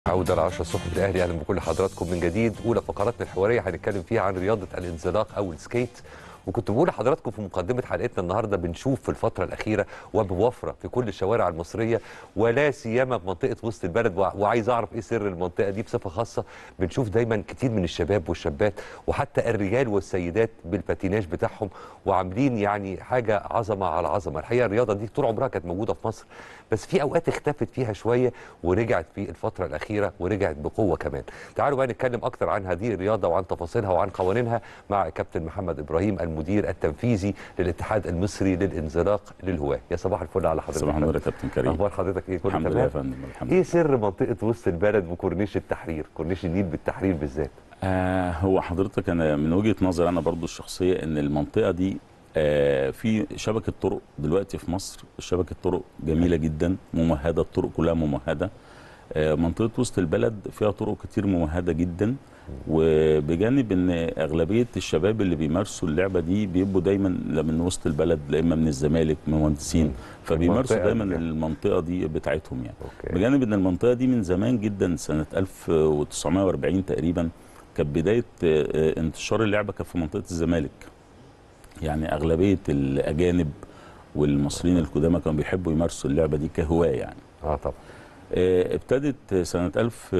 عودة لعشرة الصبح في الأهلي أهلا بكل حضراتكم من جديد أولى فقراتنا الحوارية هنتكلم فيها عن رياضة الانزلاق أو السكيت وكنت بقول لحضراتكم في مقدمة حلقتنا النهاردة بنشوف في الفترة الأخيرة وبوفرة في كل الشوارع المصرية ولا سيما في منطقة وسط البلد وع- وعايز أعرف إيه سر المنطقة دي بصفة خاصة بنشوف دايما كتير من الشباب والشابات وحتى الرجال والسيدات بالباتيناج بتاعهم وعاملين يعني حاجة عظمة على عظمة الحقيقة الرياضة دي طول عمرها كانت موجودة في مصر بس في أوقات اختفت فيها شوية ورجعت في الفترة الأخيرة ورجعت بقوة كمان تعالوا بقى نتكلم أكتر عن هذه الرياضة وعن تفاصيلها وعن قوانينها مع كابتن محمد إبراهيم المدير التنفيذي للاتحاد المصري للانزلاق للهواة يا صباح الفل على حضرتك صباح النور يا كابتن كريم أخبار حضرتك إيه كله الحمد تمام لله يا فندم الحمد ايه لله سر منطقه وسط البلد وكورنيش التحرير كورنيش النيل بالتحرير بالذات آه هو حضرتك انا من وجهه نظري انا برضو الشخصيه ان المنطقه دي آه في شبكه طرق دلوقتي في مصر شبكه طرق جميله جدا ممهده الطرق كلها ممهده آه منطقه وسط البلد فيها طرق كتير ممهده جدا وبجانب ان اغلبيه الشباب اللي بيمارسوا اللعبه دي بيبقوا دايما لا من وسط البلد لا اما من الزمالك مهندسين فبيمارسوا المنطقة دايما دي. المنطقه دي بتاعتهم يعني اوكي بجانب ان المنطقه دي من زمان جدا سنه 1940 تقريبا كانت بدايه آه، آه، انتشار اللعبه كانت في منطقه الزمالك يعني اغلبيه الاجانب والمصريين القدامى كانوا بيحبوا يمارسوا اللعبه دي كهوايه يعني اه طبعا آه، ابتدت سنه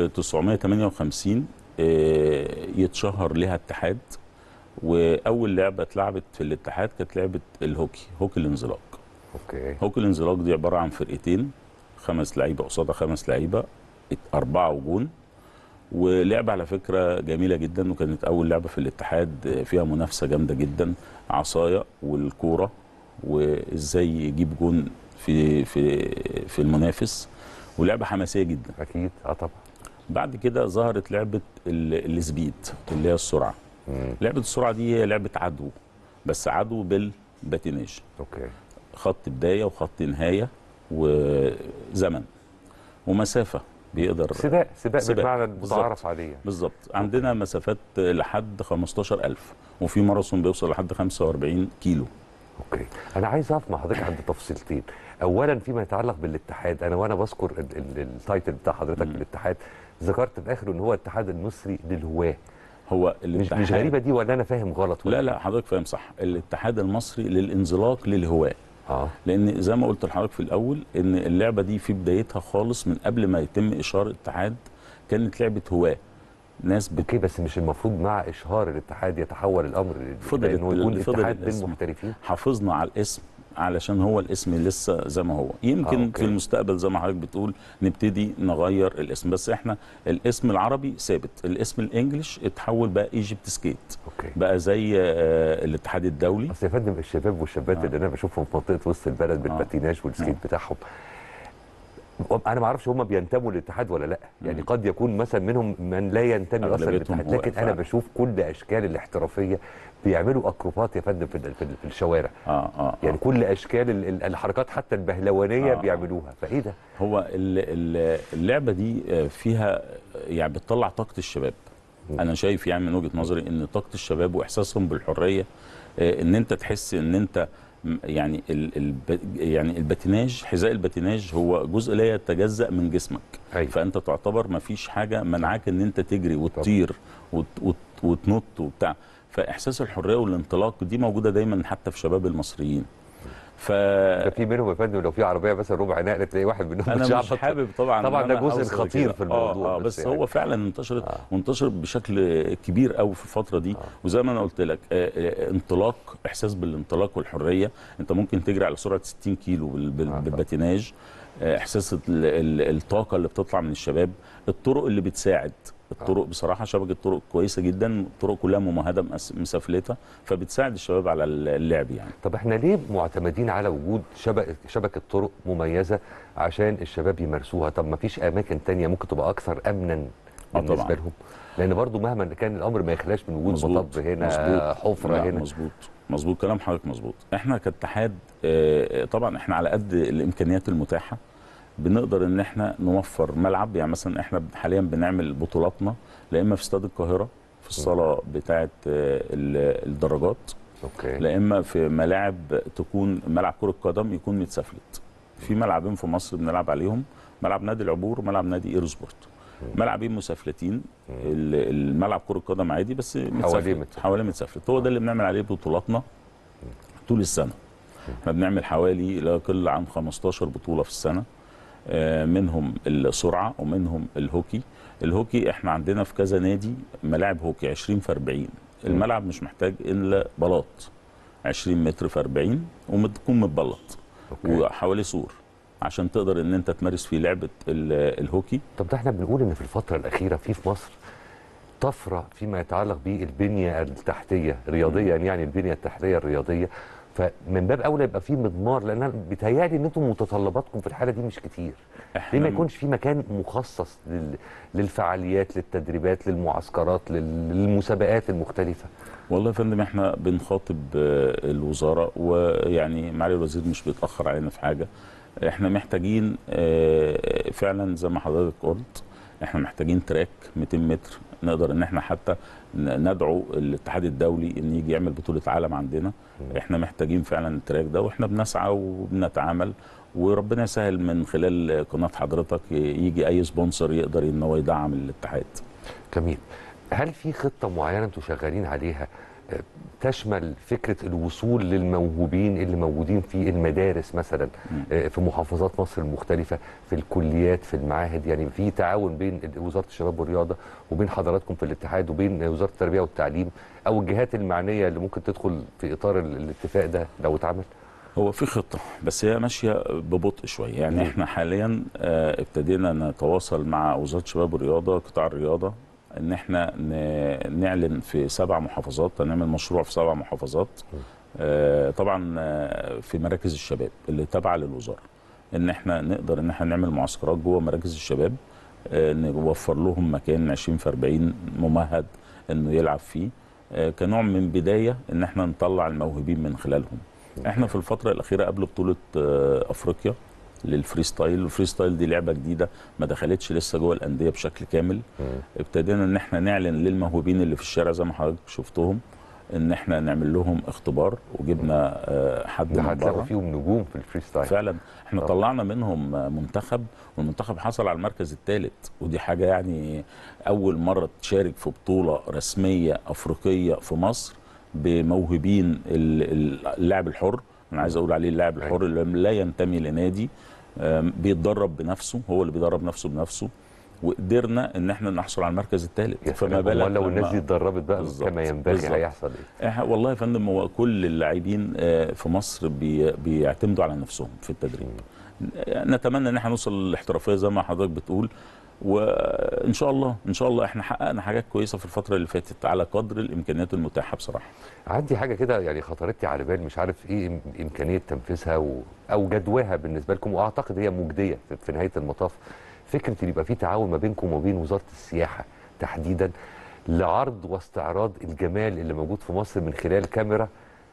1958 آه، يتشهر لها اتحاد واول لعبه اتلعبت في الاتحاد كانت لعبه الهوكي هوكي الانزلاق اوكي هوكي الانزلاق دي عباره عن فرقتين خمس لعيبه قصادها خمس لعيبه ات- اربعه وجون ولعبه على فكره جميله جدا وكانت اول لعبه في الاتحاد فيها منافسه جامده جدا عصايه والكوره وازاي يجيب جون في في في المنافس ولعبه حماسيه جدا اكيد اه طبعا بعد كده ظهرت لعبه ال- السبيد اللي هي السرعه مم. لعبه السرعه دي هي لعبه عدو بس عدو بالباتيناج اوكي خط بدايه وخط نهايه وزمن ومسافه بيقدر سباق سباق سباق. بالمعنى بالظبط. المتعارف عليه يعني. بالظبط عندنا مسافات لحد 15000 وفي ماراثون بيوصل لحد 45 كيلو اوكي انا عايز اقف مع حضرتك عند تفصيلتين اولا فيما يتعلق بالاتحاد انا وانا بذكر ال- ال- التايتل بتاع حضرتك مم. بالاتحاد ذكرت في الاخر ان هو الاتحاد المصري للهواه هو مش الاتحاد مش غريبه دي ولا انا فاهم غلط ولا لا لا حضرتك فاهم صح الاتحاد المصري للانزلاق للهواة اه لان زي ما قلت لحضرتك في الاول ان اللعبه دي في بدايتها خالص من قبل ما يتم اشهار الاتحاد كانت لعبه هواه ناس بت... اوكي بس مش المفروض مع اشهار الاتحاد يتحول الامر فضل انه يكون فضل اتحاد الاسم. بالمحترفين حافظنا على الاسم علشان هو الاسم لسه زي ما هو يمكن آه، آه أوكي. في المستقبل زي ما حضرتك بتقول نبتدي نغير الاسم بس احنا الاسم العربي ثابت الاسم الانجليش اتحول بقى ايجيبت سكيت اوكي بقى زي آه الاتحاد الدولي اصل يا فندم الشباب والشابات آه. اللي انا بشوفهم في منطقه وسط البلد بالباتيناج والسكيت آه. بتاعهم انا ما اعرفش هم بينتموا للاتحاد ولا لا يعني مم. قد يكون مثلا منهم من لا ينتمي اصلا أغلبيتهم للاتحاد هو لكن انا فعلا. بشوف كل اشكال الاحترافيه بيعملوا اكروبات يا فندم في ال- في ال- في الشوارع اه اه, يعني آه. كل اشكال ال- ال- الحركات حتى البهلوانيه آه. بيعملوها فايه ده هو ال- ال- اللعبه دي آه، فيها آه، يعني بتطلع طاقه الشباب مم. انا شايف يعني من وجهه نظري ان طاقه الشباب واحساسهم بالحريه آه، ان انت تحس ان انت م- يعني ال ال يعني الباتيناج حذاء الباتيناج هو جزء لا يتجزا من جسمك أيوة. فانت تعتبر ما فيش حاجه منعاك ان انت تجري وتطير وت وت وتنط وبتاع فاحساس الحريه والانطلاق دي موجوده دايما حتى في شباب المصريين ف ده في منهم يا فندم لو في عربيه مثلا ربع نقل تلاقي واحد منهم انا مش بتشعبط. حابب طبعا طبعا إن ده أنا جزء أوصل خطير كده. في الموضوع اه, آه بس بس, يعني. هو فعلا انتشرت آه. آه. وانتشر بشكل كبير قوي في الفتره دي آه. آه. وزي ما انا قلت لك آه آه انطلاق احساس بالانطلاق والحريه انت ممكن تجري على سرعه 60 كيلو بال- بال- آه. بالباتيناج آه احساس ال- ال- الطاقه اللي بتطلع من الشباب الطرق اللي بتساعد الطرق بصراحه شبكه طرق كويسه جدا الطرق كلها ممهده مس- مسافلته فبتساعد الشباب على اللعب يعني طب احنا ليه معتمدين على وجود شبكه شبكه طرق مميزه عشان الشباب يمارسوها طب ما فيش اماكن تانية ممكن تبقى اكثر امنا آه بالنسبه طبعاً. لهم لان برضو مهما كان الامر ما يخلاش من وجود مطب هنا حفره لا، هنا مظبوط مظبوط كلام حضرتك مظبوط احنا كاتحاد آه، طبعا احنا على قد الامكانيات المتاحه بنقدر ان احنا نوفر ملعب يعني مثلا احنا حاليا بنعمل بطولاتنا لا اما في استاد القاهره في الصاله بتاعه آه، ال- الدرجات اوكي لا اما في ملاعب تكون ملعب كره قدم يكون متسفلت في ملعبين في مصر بنلعب عليهم ملعب نادي العبور وملعب نادي ايروسبورت ملعبين مسافلتين ال- الملعب كره قدم عادي بس متسفلت متسفلت. حواليه متسفلت هو ده اللي بنعمل عليه بطولاتنا طول السنه احنا بنعمل حوالي لا يقل عن 15 بطوله في السنه آه، منهم السرعه ومنهم الهوكي الهوكي احنا عندنا في كذا نادي ملاعب هوكي 20 في 40 الملعب مش محتاج الا بلاط 20 متر في 40 وتكون متبلط أوكي. وحواليه سور عشان تقدر ان انت تمارس فيه لعبه ال- الهوكي طب ده احنا بنقول ان في الفتره الاخيره في في مصر طفره فيما يتعلق بالبنيه التحتيه رياضيا يعني البنيه التحتيه الرياضيه فمن باب اولى يبقى في مضمار لان أنا بيتهيألي ان انتم متطلباتكم في الحاله دي مش كتير ليه ما يكونش في مكان مخصص لل... للفعاليات للتدريبات للمعسكرات لل... للمسابقات المختلفه والله يا فندم احنا بنخاطب آه، الوزاره ويعني معالي الوزير مش بيتاخر علينا في حاجه احنا محتاجين آه، فعلا زي ما حضرتك قلت احنا محتاجين تراك 200 متر نقدر ان احنا حتى ن- ندعو الاتحاد الدولي ان يجي يعمل بطوله عالم عندنا احنا محتاجين فعلا التراك ده واحنا بنسعى وبنتعامل وربنا يسهل من خلال قناه حضرتك يجي اي سبونسر يقدر ان هو يدعم الاتحاد جميل هل في خطه معينه انتم شغالين عليها آه، تشمل فكره الوصول للموهوبين اللي موجودين في المدارس مثلا آه، في محافظات مصر المختلفه في الكليات في المعاهد يعني في تعاون بين وزاره الشباب والرياضه وبين حضراتكم في الاتحاد وبين وزاره التربيه والتعليم او الجهات المعنيه اللي ممكن تدخل في اطار ال- الاتفاق ده لو اتعمل هو في خطة بس هي ماشية ببطء شوية يعني مم. احنا حاليا آه، ابتدينا نتواصل مع وزارة الشباب والرياضة قطاع الرياضة ان احنا ن- نعلن في سبع محافظات هنعمل مشروع في سبع محافظات آه، طبعا آه، في مراكز الشباب اللي تابعة للوزارة ان احنا نقدر ان احنا نعمل معسكرات جوه مراكز الشباب آه، نوفر لهم مكان 20 في 40 ممهد انه يلعب فيه آه، كنوع من بداية ان احنا نطلع الموهوبين من خلالهم احنا في الفتره الاخيره قبل بطوله آه، افريقيا للفري ستايل الفري ستايل دي لعبه جديده ما دخلتش لسه جوه الانديه بشكل كامل ابتدينا ان احنا نعلن للموهوبين اللي في الشارع زي ما حضرتك شفتهم ان احنا نعمل لهم اختبار وجبنا آه، حد ده من هتلاقوا بره فيهم نجوم في الفري ستايل فعلا احنا آه. طلعنا منهم آه، منتخب والمنتخب حصل على المركز الثالث ودي حاجه يعني اول مره تشارك في بطوله رسميه افريقيه في مصر بموهوبين ال- ال- اللاعب الحر انا عايز اقول عليه اللاعب الحر اللي لا ينتمي لنادي آم، بيتدرب بنفسه هو اللي بيدرب نفسه بنفسه وقدرنا ان احنا نحصل على المركز الثالث يا سلام امال لو الناس دي اتدربت بقى بالظبط، كما ينبغي بالظبط. هيحصل ايه؟ إح- والله يا فندم هو كل اللاعبين آه، في مصر بي بيعتمدوا على نفسهم في التدريب نتمنى ان احنا نوصل للاحترافيه زي ما حضرتك بتقول وان شاء الله ان شاء الله احنا حققنا حاجات كويسه في الفتره اللي فاتت على قدر الامكانيات المتاحه بصراحه عندي حاجه كده يعني خطرت لي على بال مش عارف ايه إم- امكانيه تنفيذها و... او جدواها بالنسبه لكم واعتقد هي مجديه في- في نهايه المطاف فكره ان يبقى في تعاون ما بينكم وبين وزاره السياحه تحديدا لعرض واستعراض الجمال اللي موجود في مصر من خلال كاميرا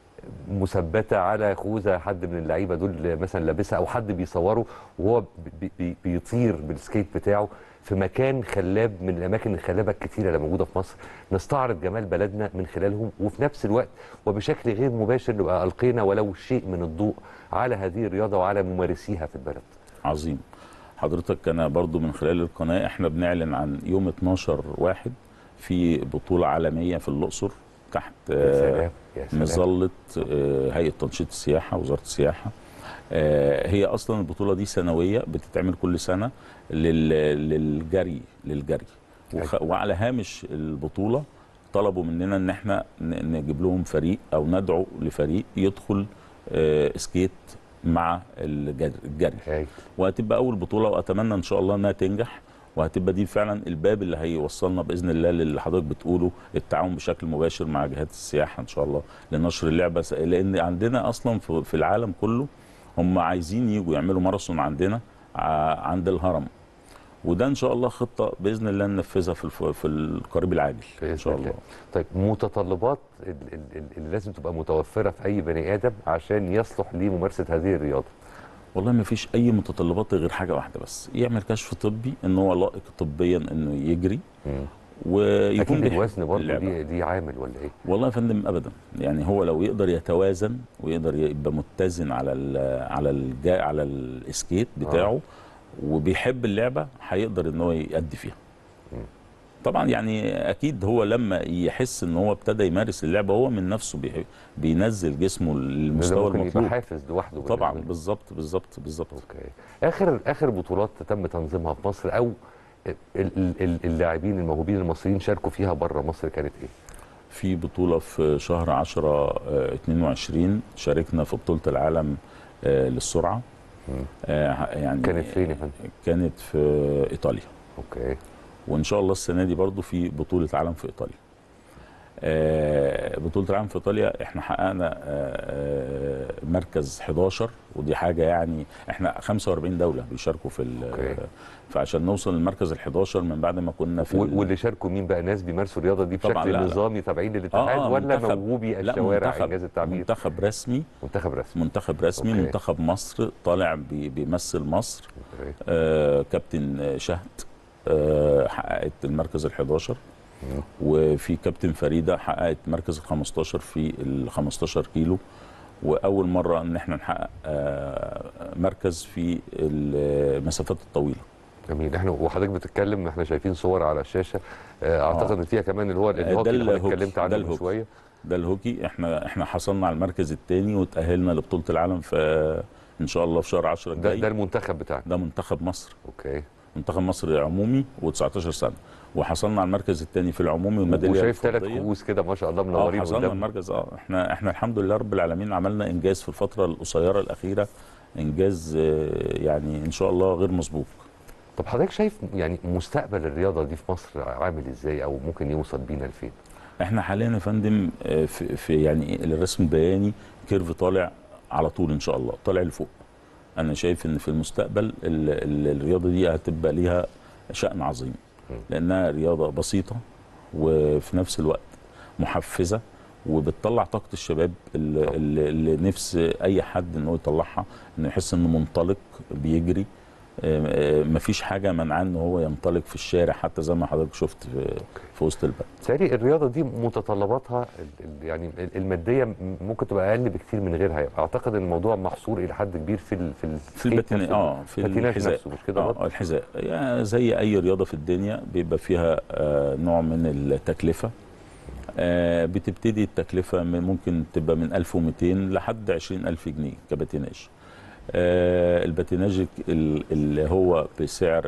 مثبته على خوذه حد من اللعيبه دول مثلا لابسها او حد بيصوره وهو بي بي بيطير بالسكيت بتاعه في مكان خلاب من الاماكن الخلابه الكتيره اللي موجوده في مصر نستعرض جمال بلدنا من خلالهم وفي نفس الوقت وبشكل غير مباشر نبقى القينا ولو شيء من الضوء على هذه الرياضه وعلى ممارسيها في البلد عظيم حضرتك انا برضو من خلال القناه احنا بنعلن عن يوم 12 واحد في بطوله عالميه في الاقصر تحت يا آه، سلام يا سلام مظله آه، هيئه تنشيط السياحه وزاره السياحه آه، هي اصلا البطوله دي سنويه بتتعمل كل سنه لل- للجري للجري وخ- وعلى هامش البطوله طلبوا مننا ان احنا ن- نجيب لهم فريق او ندعو لفريق يدخل آه، سكيت مع الجري الجري هاي. وهتبقى اول بطوله واتمنى ان شاء الله انها تنجح وهتبقى دي فعلا الباب اللي هيوصلنا باذن الله للي حضرتك بتقوله التعاون بشكل مباشر مع جهات السياحه ان شاء الله لنشر اللعبه س- لان عندنا اصلا في في العالم كله هم عايزين يجوا يعملوا ماراثون عندنا ع- عند الهرم وده ان شاء الله خطه باذن الله ننفذها في الف- في القريب العاجل ان بإذن شاء الله. الله طيب متطلبات ال- ال- ال- اللي لازم تبقى متوفره في اي بني ادم عشان يصلح لممارسه هذه الرياضه والله ما فيش اي متطلبات غير حاجه واحده بس يعمل كشف طبي ان هو لائق طبيا انه يجري ويكون اكيد بيحب الوزن برضه اللعبة. دي دي عامل ولا ايه؟ والله يا فندم ابدا يعني هو لو يقدر يتوازن ويقدر يبقى متزن على ال على الجا على السكيت بتاعه وبيحب اللعبه هيقدر ان هو يأدي فيها طبعا يعني اكيد هو لما يحس ان هو ابتدى يمارس اللعبه هو من نفسه بي- بينزل جسمه ده للمستوى ممكن يبقى المطلوب حافز لوحده طبعا بالنسبة له. بالظبط بالظبط بالظبط اوكي اخر اخر بطولات تم تنظيمها في مصر او ال- ال- ال- اللاعبين الموهوبين المصريين شاركوا فيها بره مصر كانت ايه؟ في بطولة في شهر 10 آه، 22 شاركنا في بطولة العالم آه، للسرعة مم. آه، يعني كانت فين يا فندم؟ كانت في إيطاليا اوكي وإن شاء الله السنة دي برضو في بطولة عالم في إيطاليا آه، بطولة العالم في إيطاليا احنا حققنا آه، آه، مركز 11 ودي حاجة يعني احنا 45 دولة بيشاركوا في ال- أوكي. فعشان نوصل للمركز ال 11 من بعد ما كنا في و- ال- واللي شاركوا مين بقى ناس بيمارسوا الرياضه دي طبعاً بشكل لا، لا. نظامي تابعين للاتحاد ولا منتخب- موهوبي لا الشوارع منتخب انجاز التعبير منتخب رسمي منتخب رسمي منتخب رسمي أوكي. منتخب مصر طالع بي- بيمثل مصر أوكي. آه كابتن شهد آه حققت المركز ال 11 مم. وفي كابتن فريده حققت مركز ال 15 في ال 15 كيلو واول مره ان احنا نحقق آه مركز في المسافات الطويله جميل احنا وحضرتك بتتكلم احنا شايفين صور على الشاشه آه، اعتقد آه. ان فيها كمان اللي هو ده الهوكي اللي حضرتك الهوكي، اتكلمت ده عنه من الهوكي. شويه ده الهوكي احنا احنا حصلنا على المركز الثاني وتاهلنا لبطوله العالم في ان شاء الله في شهر 10 ده, الجاي ده المنتخب بتاعنا ده منتخب مصر اوكي منتخب مصر عمومي و19 سنه وحصلنا على المركز الثاني في العمومي والميداليه وشايف ثلاث الفضية. كؤوس كده ما شاء الله اه منورين حصلنا قدام المركز اه احنا احنا الحمد لله رب العالمين عملنا انجاز في الفتره القصيره الاخيره انجاز آه، يعني ان شاء الله غير مسبوق طب حضرتك شايف يعني مستقبل الرياضه دي في مصر عامل ازاي او ممكن يوصل بينا لفين؟ احنا حاليا يا فندم آه، في, في يعني الرسم البياني كيرف طالع على طول ان شاء الله طالع لفوق انا شايف ان في المستقبل ال ال الرياضه دي هتبقى ليها شأن عظيم م. لانها رياضه بسيطه وفي نفس الوقت محفزه وبتطلع طاقه الشباب اللي, طبعا. اللي اللي نفس اي حد انه يطلعها انه يحس انه منطلق بيجري آه، آه، مفيش حاجه منعاه ان هو ينطلق في الشارع حتى زي ما حضرتك شفت في, في وسط البلد بالتالي الرياضه دي متطلباتها ال- ال- يعني ال- الماديه م- ممكن تبقى اقل بكتير من غيرها اعتقد ان الموضوع محصور الى حد كبير في ال في ال في الباتين اه في الباتيناج الحذاء نفسه مش كده برضه؟ اه الحذاء يعني زي اي رياضه في الدنيا بيبقى فيها آه نوع من التكلفه آه بتبتدي التكلفه من ممكن تبقى من 1200 لحد 20000 جنيه كباتيناج آه الباتيناج ال- اللي هو بسعر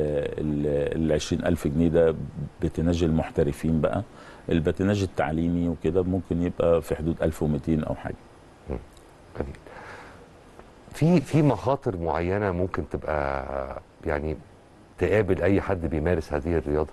ال 20000 جنيه ده باتيناج المحترفين بقى الباتيناج التعليمي وكده ممكن يبقى في حدود 1200 او حاجه جميل. في في مخاطر معينه ممكن تبقى يعني تقابل اي حد بيمارس هذه الرياضه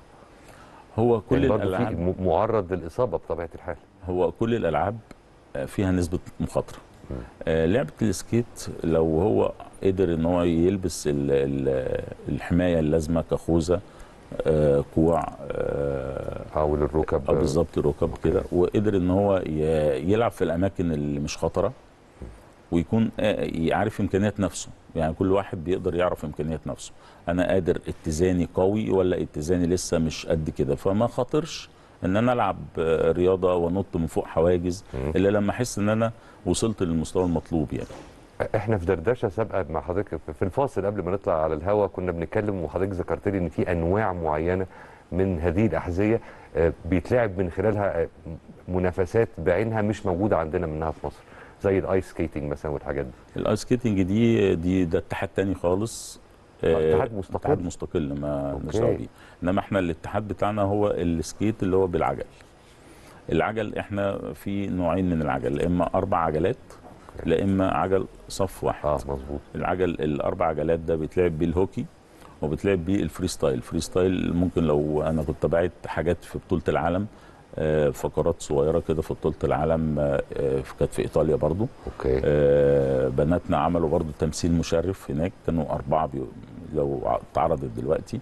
هو كل يعني برضه في الالعاب م- معرض للاصابه بطبيعه الحال هو كل الالعاب آه، فيها نسبه مخاطره مم. آه، لعبه السكيت لو هو قدر ان هو يلبس ال- ال- الحمايه اللازمه كخوذه آه، كوع آه، حاول الركب او بالظبط ركب أوكي. كده وقدر ان هو ي- يلعب في الاماكن اللي مش خطره ويكون آه، عارف امكانيات نفسه يعني كل واحد بيقدر يعرف امكانيات نفسه انا قادر اتزاني قوي ولا اتزاني لسه مش قد كده فما خاطرش ان انا العب آه، رياضه وانط من فوق حواجز مم. الا لما احس ان انا وصلت للمستوى المطلوب يعني احنا في دردشه سابقه مع حضرتك في الفاصل قبل ما نطلع على الهواء كنا بنتكلم وحضرتك ذكرت لي ان في انواع معينه من هذه الاحذيه آه، بيتلعب من خلالها آه، منافسات بعينها مش موجوده عندنا منها في مصر زي الايس سكيتنج مثلا والحاجات دي الايس سكيتنج دي دي ده اتحاد تاني خالص آه، اتحاد مستقل؟ اتحاد مستقل ما أوكي. نسوي بيه انما احنا الاتحاد بتاعنا هو السكيت اللي هو بالعجل العجل احنا في نوعين من العجل لا اما اربع عجلات لا اما عجل صف واحد اه مظبوط العجل الاربع عجلات ده بيتلعب بيه الهوكي وبتلعب بيه الفري ستايل الفري ستايل ممكن لو انا كنت تابعت حاجات في بطوله العالم آه، فقرات صغيره كده في بطوله العالم آه، آه، كانت في ايطاليا برضو اوكي آه، بناتنا عملوا برضو تمثيل مشرف هناك كانوا أربعة بي... لو ع- اتعرضت دلوقتي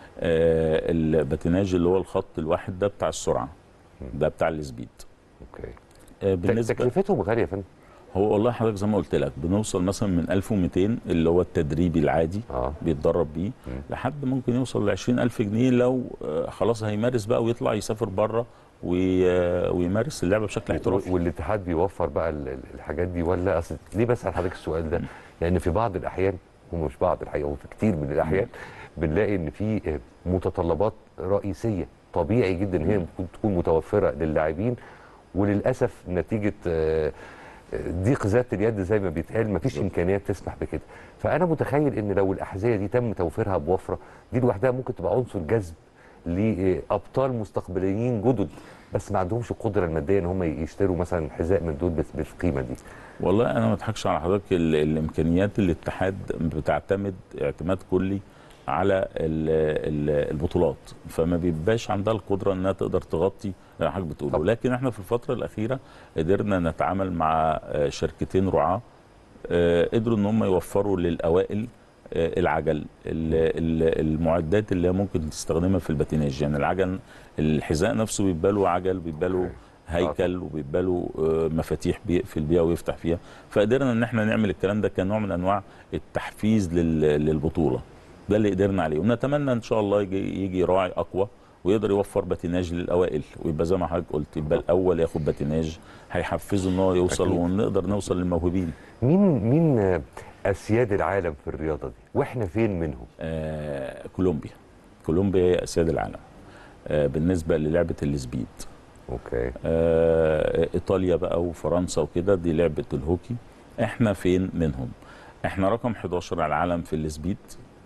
آه، الباتيناج اللي هو الخط الواحد ده بتاع السرعة ده بتاع السبيد اوكي آه، تك- بالنسبة تكلفتهم غاليه يا فندم هو والله حضرتك زي ما قلت لك بنوصل مثلا من 1200 اللي هو التدريبي العادي اه بيتدرب بيه مم. لحد ممكن يوصل ل 20000 جنيه لو آه، خلاص هيمارس بقى ويطلع يسافر بره وي... آه، ويمارس اللعبه بشكل احترافي و- والاتحاد بيوفر بقى ال- ال- الحاجات دي ولا اصل ليه بسال حضرتك السؤال ده؟ لان في بعض الاحيان ومش بعض الحقيقه وفي كتير من الاحيان بنلاقي ان في آه، متطلبات رئيسيه طبيعي جدا ان هي ممكن تكون متوفره للاعبين وللاسف نتيجه آه، ضيق ذات اليد زي ما بيتقال مفيش امكانيات تسمح بكده فانا متخيل ان لو الاحذيه دي تم توفيرها بوفره دي لوحدها ممكن تبقى عنصر جذب لابطال مستقبليين جدد بس ما عندهمش القدره الماديه ان هم يشتروا مثلا حذاء من دول بال- بالقيمه دي والله انا ما اضحكش على حضرتك ال- الامكانيات الاتحاد بتعتمد اعتماد كلي على ال- ال- البطولات فما بيبقاش عندها القدره انها تقدر تغطي اللي حضرتك بتقوله طبعا. لكن احنا في الفتره الاخيره قدرنا نتعامل مع آه، شركتين رعاه آه، قدروا ان هم يوفروا للاوائل آه، العجل ال- ال- المعدات اللي ممكن تستخدمها في الباتيناج يعني العجل الحذاء نفسه بيبقى له عجل بيبقى له هيكل وبيبقى له آه، مفاتيح بيقفل بيها ويفتح فيها فقدرنا ان احنا نعمل الكلام ده كنوع من انواع التحفيز لل- للبطوله ده اللي قدرنا عليه ونتمنى ان شاء الله يجي, يجي راعي اقوى ويقدر يوفر باتيناج للاوائل ويبقى زي ما حضرتك قلت يبقى الاول ياخد باتيناج هيحفزه ان هو يوصل أكيد. ونقدر نوصل للموهوبين مين مين آه، اسياد العالم في الرياضه دي واحنا فين منهم آه كولومبيا كولومبيا هي اسياد العالم آه بالنسبه للعبه السبيد اوكي آه ايطاليا بقى وفرنسا وكده دي لعبه الهوكي احنا فين منهم احنا رقم 11 على العالم في السبيد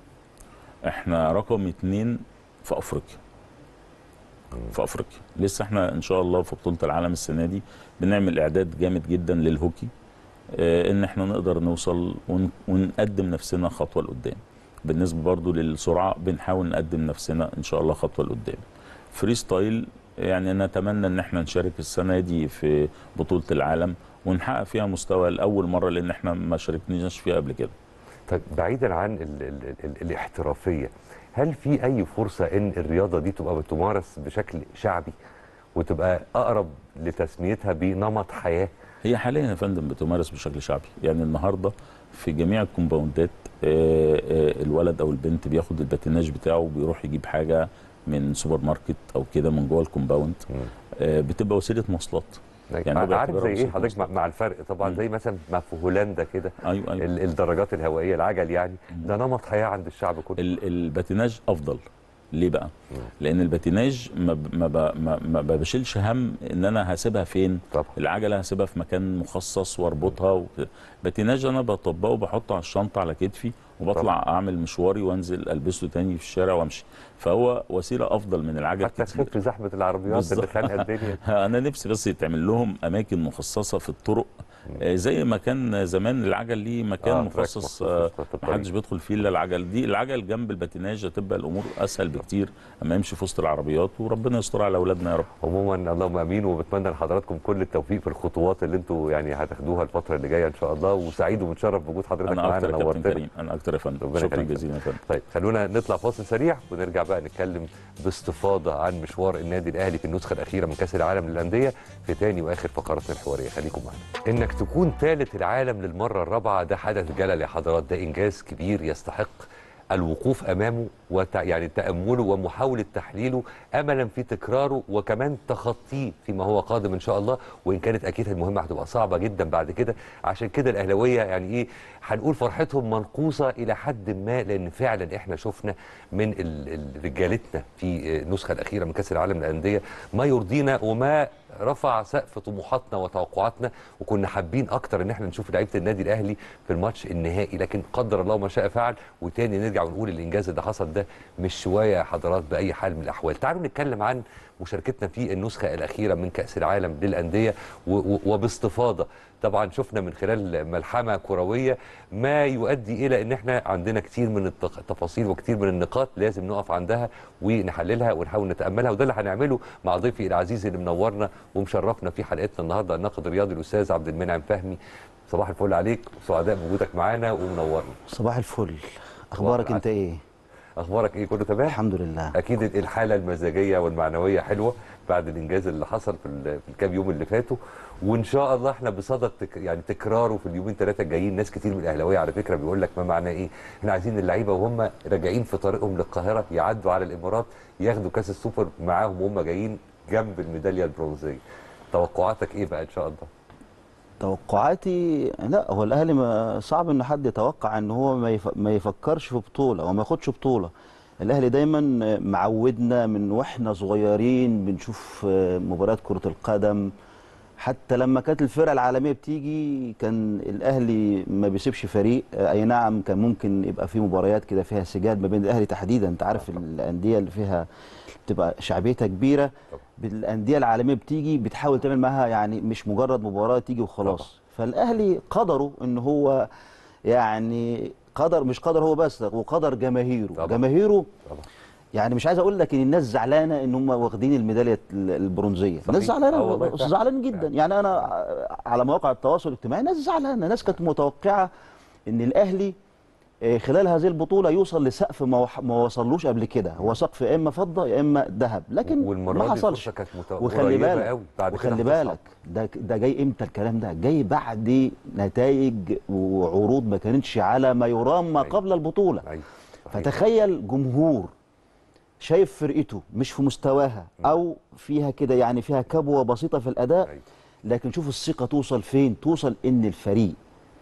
احنا رقم اتنين في افريقيا في افريقيا لسه احنا ان شاء الله في بطوله العالم السنه دي بنعمل اعداد جامد جدا للهوكي آه، ان احنا نقدر نوصل ون- ونقدم نفسنا خطوه لقدام بالنسبه برضو للسرعه بنحاول نقدم نفسنا ان شاء الله خطوه لقدام فري ستايل يعني نتمنى ان احنا نشارك السنه دي في بطوله العالم ونحقق فيها مستوى لاول مره لان احنا ما شاركناش فيها قبل كده طيب بعيدا عن ال ال ال الاحترافيه هل في اي فرصه ان الرياضه دي تبقى بتمارس بشكل شعبي وتبقى اقرب لتسميتها بنمط حياه هي حاليا يا فندم بتمارس بشكل شعبي يعني النهارده في جميع الكومباوندات آه، آه، الولد او البنت بياخد الباتيناج بتاعه وبيروح يجيب حاجه من سوبر ماركت او كده من جوه الكومباوند آه، بتبقى وسيله مواصلات يعني هو عارف بيعتبرها زي ايه وسيلة حضرتك مع, مواصلات. مع الفرق طبعا مم. زي مثلا ما في هولندا كده ايوه ايوه ال- الدراجات الهوائيه العجل يعني ده نمط حياه عند الشعب كله ال- الباتيناج افضل ليه بقى؟ مم. لان الباتيناج ما ب- ما ب- ما ما بشيلش هم ان انا هسيبها فين طبعا العجله هسيبها في مكان مخصص واربطها وكده. باتيناج انا بطبقه وبحطه على الشنطه على كتفي وبطلع اعمل مشواري وانزل البسه تاني في الشارع وامشي فهو وسيله افضل من العجل حتى كتير. تخف زحمه العربيات اللي بالظبط. خانقه الدنيا انا نفسي بس يتعمل لهم اماكن مخصصه في الطرق آه، زي ما كان زمان العجل ليه مكان آه، آه تراك مخصص مخصوص آه في الطريق. ما حدش بيدخل فيه الا العجل دي العجل جنب الباتيناج هتبقى الامور اسهل بكتير اما يمشي في وسط العربيات وربنا يستر على اولادنا يا رب عموما اللهم امين وبتمنى لحضراتكم كل التوفيق في الخطوات اللي انتوا يعني هتاخدوها الفتره اللي جايه ان شاء الله وسعيد ومتشرف بوجود حضرتك انا معانا اكتر يا كابتن نورتنا كريم انا اكتر يا فندم ربنا شكرا يخليك. جزيلا يا فندم طيب خلونا نطلع فاصل سريع ونرجع بقى نتكلم باستفاضه عن مشوار النادي الاهلي في النسخه الاخيره من كاس العالم للانديه في تاني واخر فقراتنا الحواريه خليكم معانا انك تكون ثالث العالم للمره الرابعه ده حدث جلل يا حضرات ده انجاز كبير يستحق الوقوف امامه وت... يعني تامله ومحاوله تحليله املا في تكراره وكمان تخطيه فيما هو قادم ان شاء الله وان كانت اكيد المهمه هتبقى صعبه جدا بعد كده عشان كده الاهلاويه يعني ايه هنقول فرحتهم منقوصه الى حد ما لان فعلا احنا شفنا من ال- ال- رجالتنا في النسخه الاخيره من كاس العالم للانديه ما يرضينا وما رفع سقف طموحاتنا وتوقعاتنا وكنا حابين اكتر ان احنا نشوف لعيبه النادي الاهلي في الماتش النهائي لكن قدر الله ما شاء فعل وتاني نرجع ونقول الانجاز اللي حصل ده مش شويه يا حضرات باي حال من الاحوال تعالوا نتكلم عن مشاركتنا في النسخه الاخيره من كاس العالم للانديه و- و- وباستفاضه طبعا شفنا من خلال ملحمه كرويه ما يؤدي الى ان احنا عندنا كتير من التق- التفاصيل وكتير من النقاط لازم نقف عندها ونحللها ونحاول نتاملها وده اللي هنعمله مع ضيفي العزيز اللي منورنا ومشرفنا في حلقتنا النهارده الناقد الرياضي الاستاذ عبد المنعم فهمي صباح الفل عليك وسعداء بوجودك معانا ومنورنا صباح الفل اخبارك العسل. انت ايه اخبارك ايه كله تمام الحمد لله اكيد الحاله المزاجيه والمعنويه حلوه بعد الانجاز اللي حصل في ال- في الكام يوم اللي فاتوا وان شاء الله احنا بصدد تك يعني تكراره في اليومين ثلاثه الجايين ناس كتير من الاهلاويه على فكره بيقول لك ما معناه ايه احنا عايزين اللعيبه وهم راجعين في طريقهم للقاهره يعدوا على الامارات ياخدوا كاس السوبر معاهم وهم جايين جنب الميداليه البرونزيه توقعاتك ايه بقى ان شاء الله توقعاتي لا هو الاهلي ما صعب ان حد يتوقع ان هو ما, يف... ما يفكرش في بطوله وما ياخدش بطوله الاهلي دايما معودنا من واحنا صغيرين بنشوف مباريات كره القدم حتى لما كانت الفرق العالميه بتيجي كان الاهلي ما بيسيبش فريق اي نعم كان ممكن يبقى في مباريات كده فيها سجال ما بين الاهلي تحديدا انت عارف الانديه اللي فيها بتبقى شعبيتها كبيره الانديه العالميه بتيجي بتحاول تعمل معاها يعني مش مجرد مباراه تيجي وخلاص فالاهلي قدره ان هو يعني قدر مش قدر هو بس وقدر جماهيره طبعا. جماهيره طبعا يعني مش عايز اقول لك ان الناس زعلانه ان هم واخدين الميداليه البرونزيه الناس صحيح. زعلانه آه والله بس فعلا. زعلانين جدا يعني انا على مواقع التواصل الاجتماعي ناس زعلانه ناس كانت متوقعه ان الاهلي آه، خلال هذه البطوله يوصل لسقف ما وح- ما وصلوش قبل كده هو سقف يا اما فضه يا اما ذهب لكن والمره ما دي حصلش الفرصة كانت مت... وخلي قريبة بالك قوي بعد كده وخلي هتصعب. بالك ده ده جاي امتى الكلام ده جاي بعد نتائج وعروض ما كانتش على ما يرام ما أيوة. قبل البطوله ايوه صحيح. فتخيل جمهور شايف فرقته مش في مستواها او فيها كده يعني فيها كبوه بسيطه في الاداء أيوة. لكن شوف الثقه توصل فين توصل ان الفريق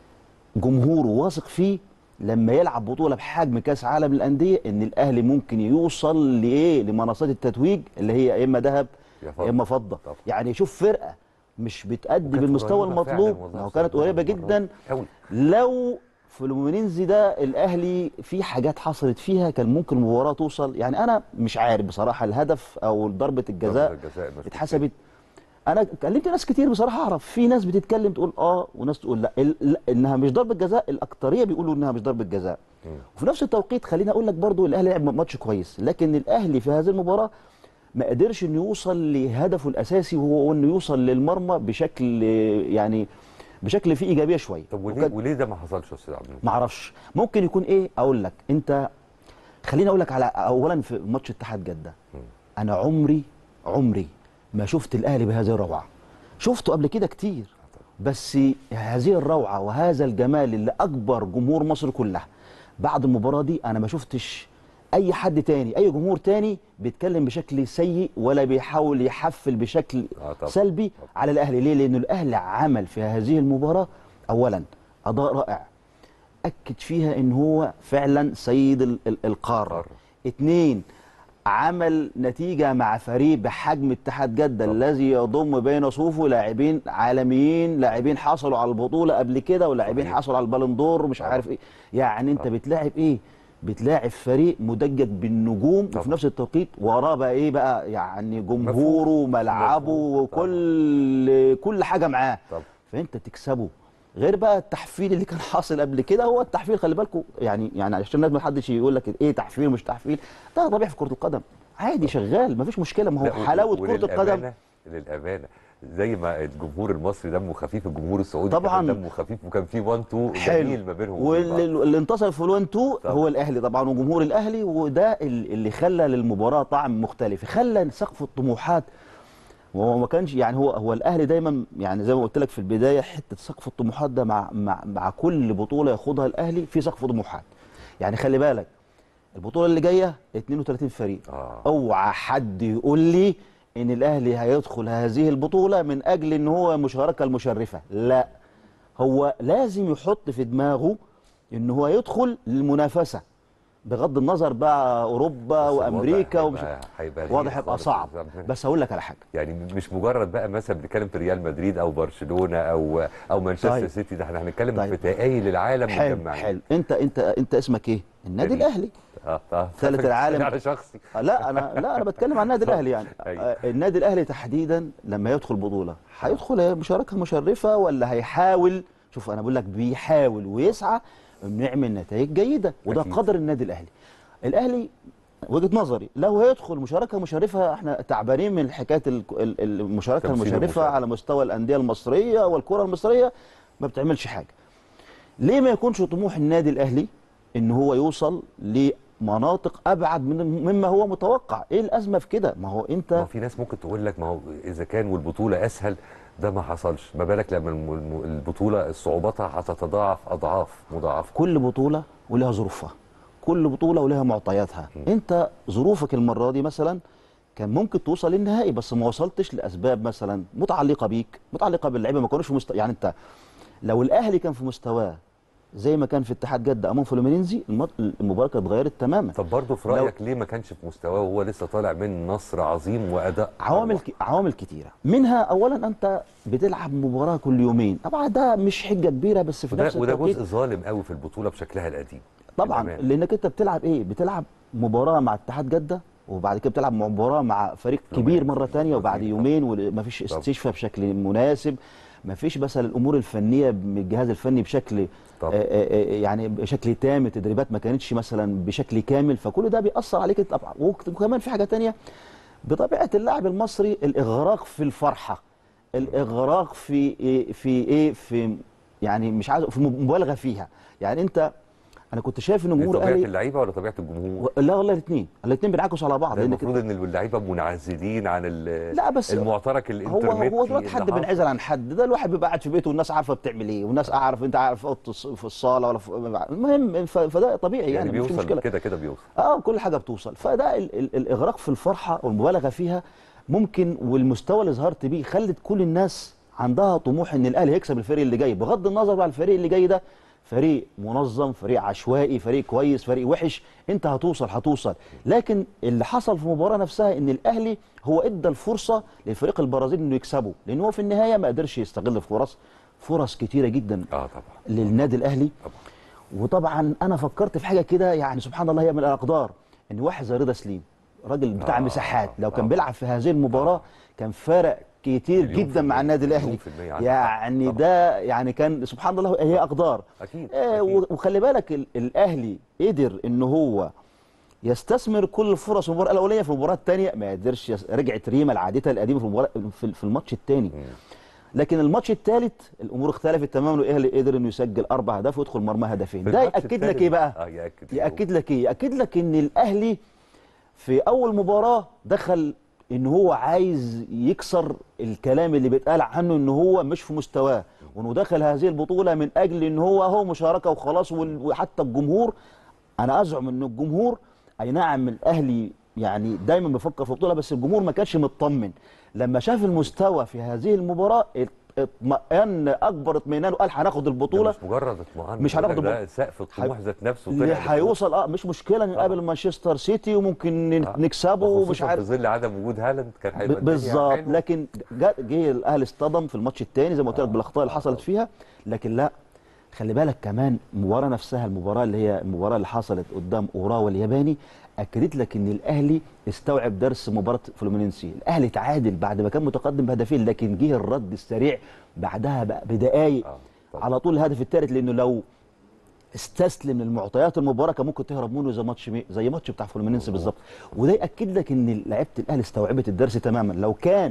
جمهوره واثق فيه لما يلعب بطوله بحجم كاس عالم الانديه ان الاهلي ممكن يوصل لايه لمنصات التتويج اللي هي يا اما ذهب يا يا فضل. اما فضه طبعا. يعني شوف فرقه مش بتأدي وكانت بالمستوى قريبة فعلاً المطلوب والله ما هو يا كانت أستاذ قريبه مرة. جدا قوي لو فلومينينزي ده الاهلي في حاجات حصلت فيها كان ممكن المباراه توصل يعني انا مش عارف بصراحه الهدف او ضربه الجزاء الجزاء المسؤول اتحسبت انا كلمت ناس كتير بصراحه اعرف في ناس بتتكلم تقول اه وناس تقول لا, ال- لا انها مش ضربه جزاء الاكتريه بيقولوا انها مش ضربه جزاء مم. وفي نفس التوقيت خليني اقول لك برضو الاهلي لعب ماتش كويس لكن الاهلي في هذه المباراه ما قدرش انه يوصل لهدفه الاساسي وهو انه يوصل للمرمى بشكل يعني بشكل فيه ايجابيه شويه طب وليه وكان- وليه ده ما حصلش يا استاذ عبد المنعم؟ ما اعرفش ممكن يكون ايه اقول لك انت خليني اقول لك على اولا في ماتش اتحاد جده انا عمري عمري ما شفت الاهلي بهذه الروعه شفته قبل كده كتير بس هذه الروعه وهذا الجمال اللي اكبر جمهور مصر كلها بعد المباراه دي انا ما شفتش اي حد تاني اي جمهور تاني بيتكلم بشكل سيء ولا بيحاول يحفل بشكل آه طبعا. سلبي طبعا. على الاهلي ليه لانه الاهلي عمل في هذه المباراه اولا اداء رائع اكد فيها ان هو فعلا سيد ال- ال- القاره قارة. اتنين عمل نتيجه مع فريق بحجم اتحاد جده طبعا. الذي يضم بين صفوفه لاعبين عالميين لاعبين حصلوا على البطوله قبل كده ولاعبين صحيح. حصلوا على البالون دور مش طبعا. عارف ايه يعني انت طبعا. بتلاعب ايه بتلاعب فريق مدجج بالنجوم طبعا. وفي نفس التوقيت وراه بقى ايه بقى يعني جمهوره وملعبه مفهوم. وكل كل حاجه معاه طبعا. فانت تكسبه غير بقى التحفيل اللي كان حاصل قبل كده هو التحفيل خلي بالكم يعني يعني عشان الناس ما حدش يقول لك ايه تحفيل مش تحفيل ده طبيعي في كره القدم عادي شغال مفيش مشكله ما لا، هو و- حلاوه كره القدم وللأمانة- للامانه زي ما الجمهور المصري دمه خفيف الجمهور السعودي طبعاً. كمان دمه خفيف وكان في 1 2 حلو جميل ما بينهم وبين بعض. واللي اللي انتصر في الوان 2 طبعا. هو الاهلي طبعا وجمهور الاهلي وده ال- اللي خلى للمباراه طعم مختلف خلى سقف الطموحات وهو ما كانش يعني هو هو الاهلي دايما يعني زي ما قلت لك في البدايه حته سقف الطموحات ده مع مع مع كل بطوله ياخدها الاهلي في سقف طموحات يعني خلي بالك البطوله اللي جايه 32 فريق آه. اوعى حد يقول لي ان الاهلي هيدخل هذه البطوله من اجل ان هو مشاركه المشرفه لا هو لازم يحط في دماغه ان هو يدخل للمنافسه بغض النظر بقى اوروبا بس وامريكا الوضع ومش هيبقى- هيبقى غير واضح هيبقى خالص صعب يا أستاذ عبد بس هقول لك على حاجه يعني مش مجرد بقى مثلا بنتكلم في ريال مدريد او برشلونه او او مانشستر طيب. سيتي ده احنا هنتكلم طيب. في تقايل العالم حلو متجمعين حلو انت انت انت اسمك ايه النادي الأهلي. الاهلي اه اه ثالث العالم. على شخصي آه، لا انا لا انا بتكلم عن النادي الاهلي يعني أيوة. آه، النادي الاهلي تحديدا لما يدخل بطوله هيدخل مشاركه مشرفه ولا هيحاول شوف انا بقول لك بيحاول ويسعى انه يعمل نتائج جيده وده أكيد. قدر النادي الاهلي الاهلي وجهه نظري لو هيدخل مشاركه مشرفه احنا تعبانين من حكايه ال- ال- المشاركه تمثيل المشرفه المشاركة. على مستوى الانديه المصريه والكره المصريه ما بتعملش حاجه ليه ما يكونش طموح النادي الاهلي ان هو يوصل لمناطق ابعد من مما هو متوقع ايه الازمه في كده ما هو ما هو انت في ناس ممكن تقول لك ما هو اذا كان والبطوله اسهل ده ما حصلش ما بالك لما الم- الم- البطوله صعوبتها هتتضاعف اضعاف مضاعفه كل بطوله ولها ظروفها كل بطوله ولها معطياتها انت ظروفك المره دي مثلا كان ممكن توصل للنهائي بس ما وصلتش لاسباب مثلا متعلقه بيك متعلقه باللعيبه ما كانوش في مستوى يعني انت لو الاهلي كان في مستواه زي ما كان في اتحاد جده امام فلومينينزي المط- المباراه كانت اتغيرت تماما طب برضه في لو- رايك ليه ما كانش في مستواه وهو لسه طالع من نصر عظيم واداء عوامل أروع؟ ك... عوامل كتيره منها اولا انت بتلعب مباراه كل يومين طبعا ده مش حجه كبيره بس في وده, نفس وده التوقيت جزء ظالم قوي في البطوله بشكلها القديم طبعا للأمانة. لانك انت بتلعب ايه بتلعب مباراه مع اتحاد جده وبعد كده بتلعب مباراه مع فريق كبير مره تانية وبعد طبعا. يومين ومفيش طبعا. استشفاء بشكل مناسب مفيش مثلا الامور الفنيه من الجهاز الفني بشكل طبعا. آه، آه، آه، يعني بشكل تام التدريبات ما كانتش مثلا بشكل كامل فكل ده بيأثر عليك طبعا وك- وكمان في حاجه تانية بطبيعه اللاعب المصري الاغراق في الفرحه الاغراق في إيه- في ايه في يعني مش عايز في مبالغه فيها يعني انت انا كنت شايف ان دي جمهور طبيعه الاهلي اللعيبه ولا طبيعه الجمهور؟ لا والله الاثنين الاثنين بينعكسوا على بعض ده لانك المفروض ان اللعيبه منعزلين عن ال- لا بس المعترك هو الانترنتي هو دلوقتي حد اللي حاصل. بينعزل عن حد ده الواحد بيبقى قاعد في بيته والناس عارفه بتعمل ايه والناس عارف انت عارف في اوضه الص- في الصاله ولا في المهم ف- فده طبيعي يعني, يعني مش بيوصل مشكله كده كده بيوصل اه كل حاجه بتوصل فده ال ال الاغراق في الفرحه والمبالغه فيها ممكن والمستوى اللي ظهرت بيه خلت كل الناس عندها طموح ان الاهلي هيكسب الفريق اللي جاي بغض النظر بقى الفريق اللي جاي ده فريق منظم فريق عشوائي فريق كويس فريق وحش انت هتوصل هتوصل لكن اللي حصل في المباراه نفسها ان الاهلي هو ادى الفرصه للفريق البرازيلي انه يكسبه لان هو في النهايه ما قدرش يستغل فرص فرص كتيره جدا اه طبعا للنادي الاهلي طبعا وطبعا انا فكرت في حاجه كده يعني سبحان الله هي من الاقدار ان واحد زي رضا سليم راجل بتاع آه، مساحات لو كان آه. بيلعب في هذه المباراه كان فارق كتير مليون في جدا مع المية، النادي مليون الاهلي في المية، عندك يعني حق، طبعا. ده يعني كان سبحان الله هي اقدار اكيد, آه أكيد. وخلي بالك ال- الاهلي قدر ان هو يستثمر كل الفرص المباراه الاولانيه في المباراه الثانيه ما قدرش يس- رجعت ريما لعادتها القديمه في المباراه في في الماتش الثاني لكن الماتش الثالث الامور اختلفت تماما والاهلي قدر انه يسجل اربع اهداف ويدخل مرمى هدفين في ده الماتش ياكد لك التاني- ايه بقى اه ياكد ياكد لك ايه ياكد لك ان الاهلي في اول مباراه دخل ان هو عايز يكسر الكلام اللي بيتقال عنه ان هو مش في مستواه وانه دخل هذه البطوله من اجل ان هو هو مشاركه وخلاص وال- وحتى الجمهور انا ازعم ان الجمهور اي نعم الاهلي يعني دايما بيفكر في بطوله بس الجمهور ما كانش مطمن لما شاف المستوى في هذه المباراه ات- اطمئن اكبر اطمئنان وقال هناخد ده البطوله مش مجرد اطمئنان مش هناخد ده البط- سقف الطموح حي- ذات نفسه اللي طلع لفوق. هيوصل اه مش مشكله نقابل مانشستر سيتي وممكن ن- آه. نكسبه ومش وخصوصاً عارف في ظل عدم وجود هالاند كان هيبقى ب- الدنيا بالظبط حلوة. لكن جا- جه الاهلي اصطدم في الماتش الثاني زي ما قلت لك آه. بالاخطاء اللي آه. حصلت فيها لكن لا خلي بالك كمان المباراه نفسها المباراه اللي هي المباراه اللي حصلت قدام اوراوا الياباني اكدت لك ان الاهلي استوعب درس مباراه فلومينينسي الاهلي تعادل بعد ما كان متقدم بهدفين لكن جه الرد السريع بعدها بقى بدقائق آه، طبعاً. على طول الهدف الثالث لانه لو استسلم للمعطيات المباراه كان ممكن تهرب منه زي ماتش مي... زي ماتش بتاع فلومينينسي بالظبط وده ياكد لك ان لعيبه الاهلي استوعبت الدرس تماما لو كان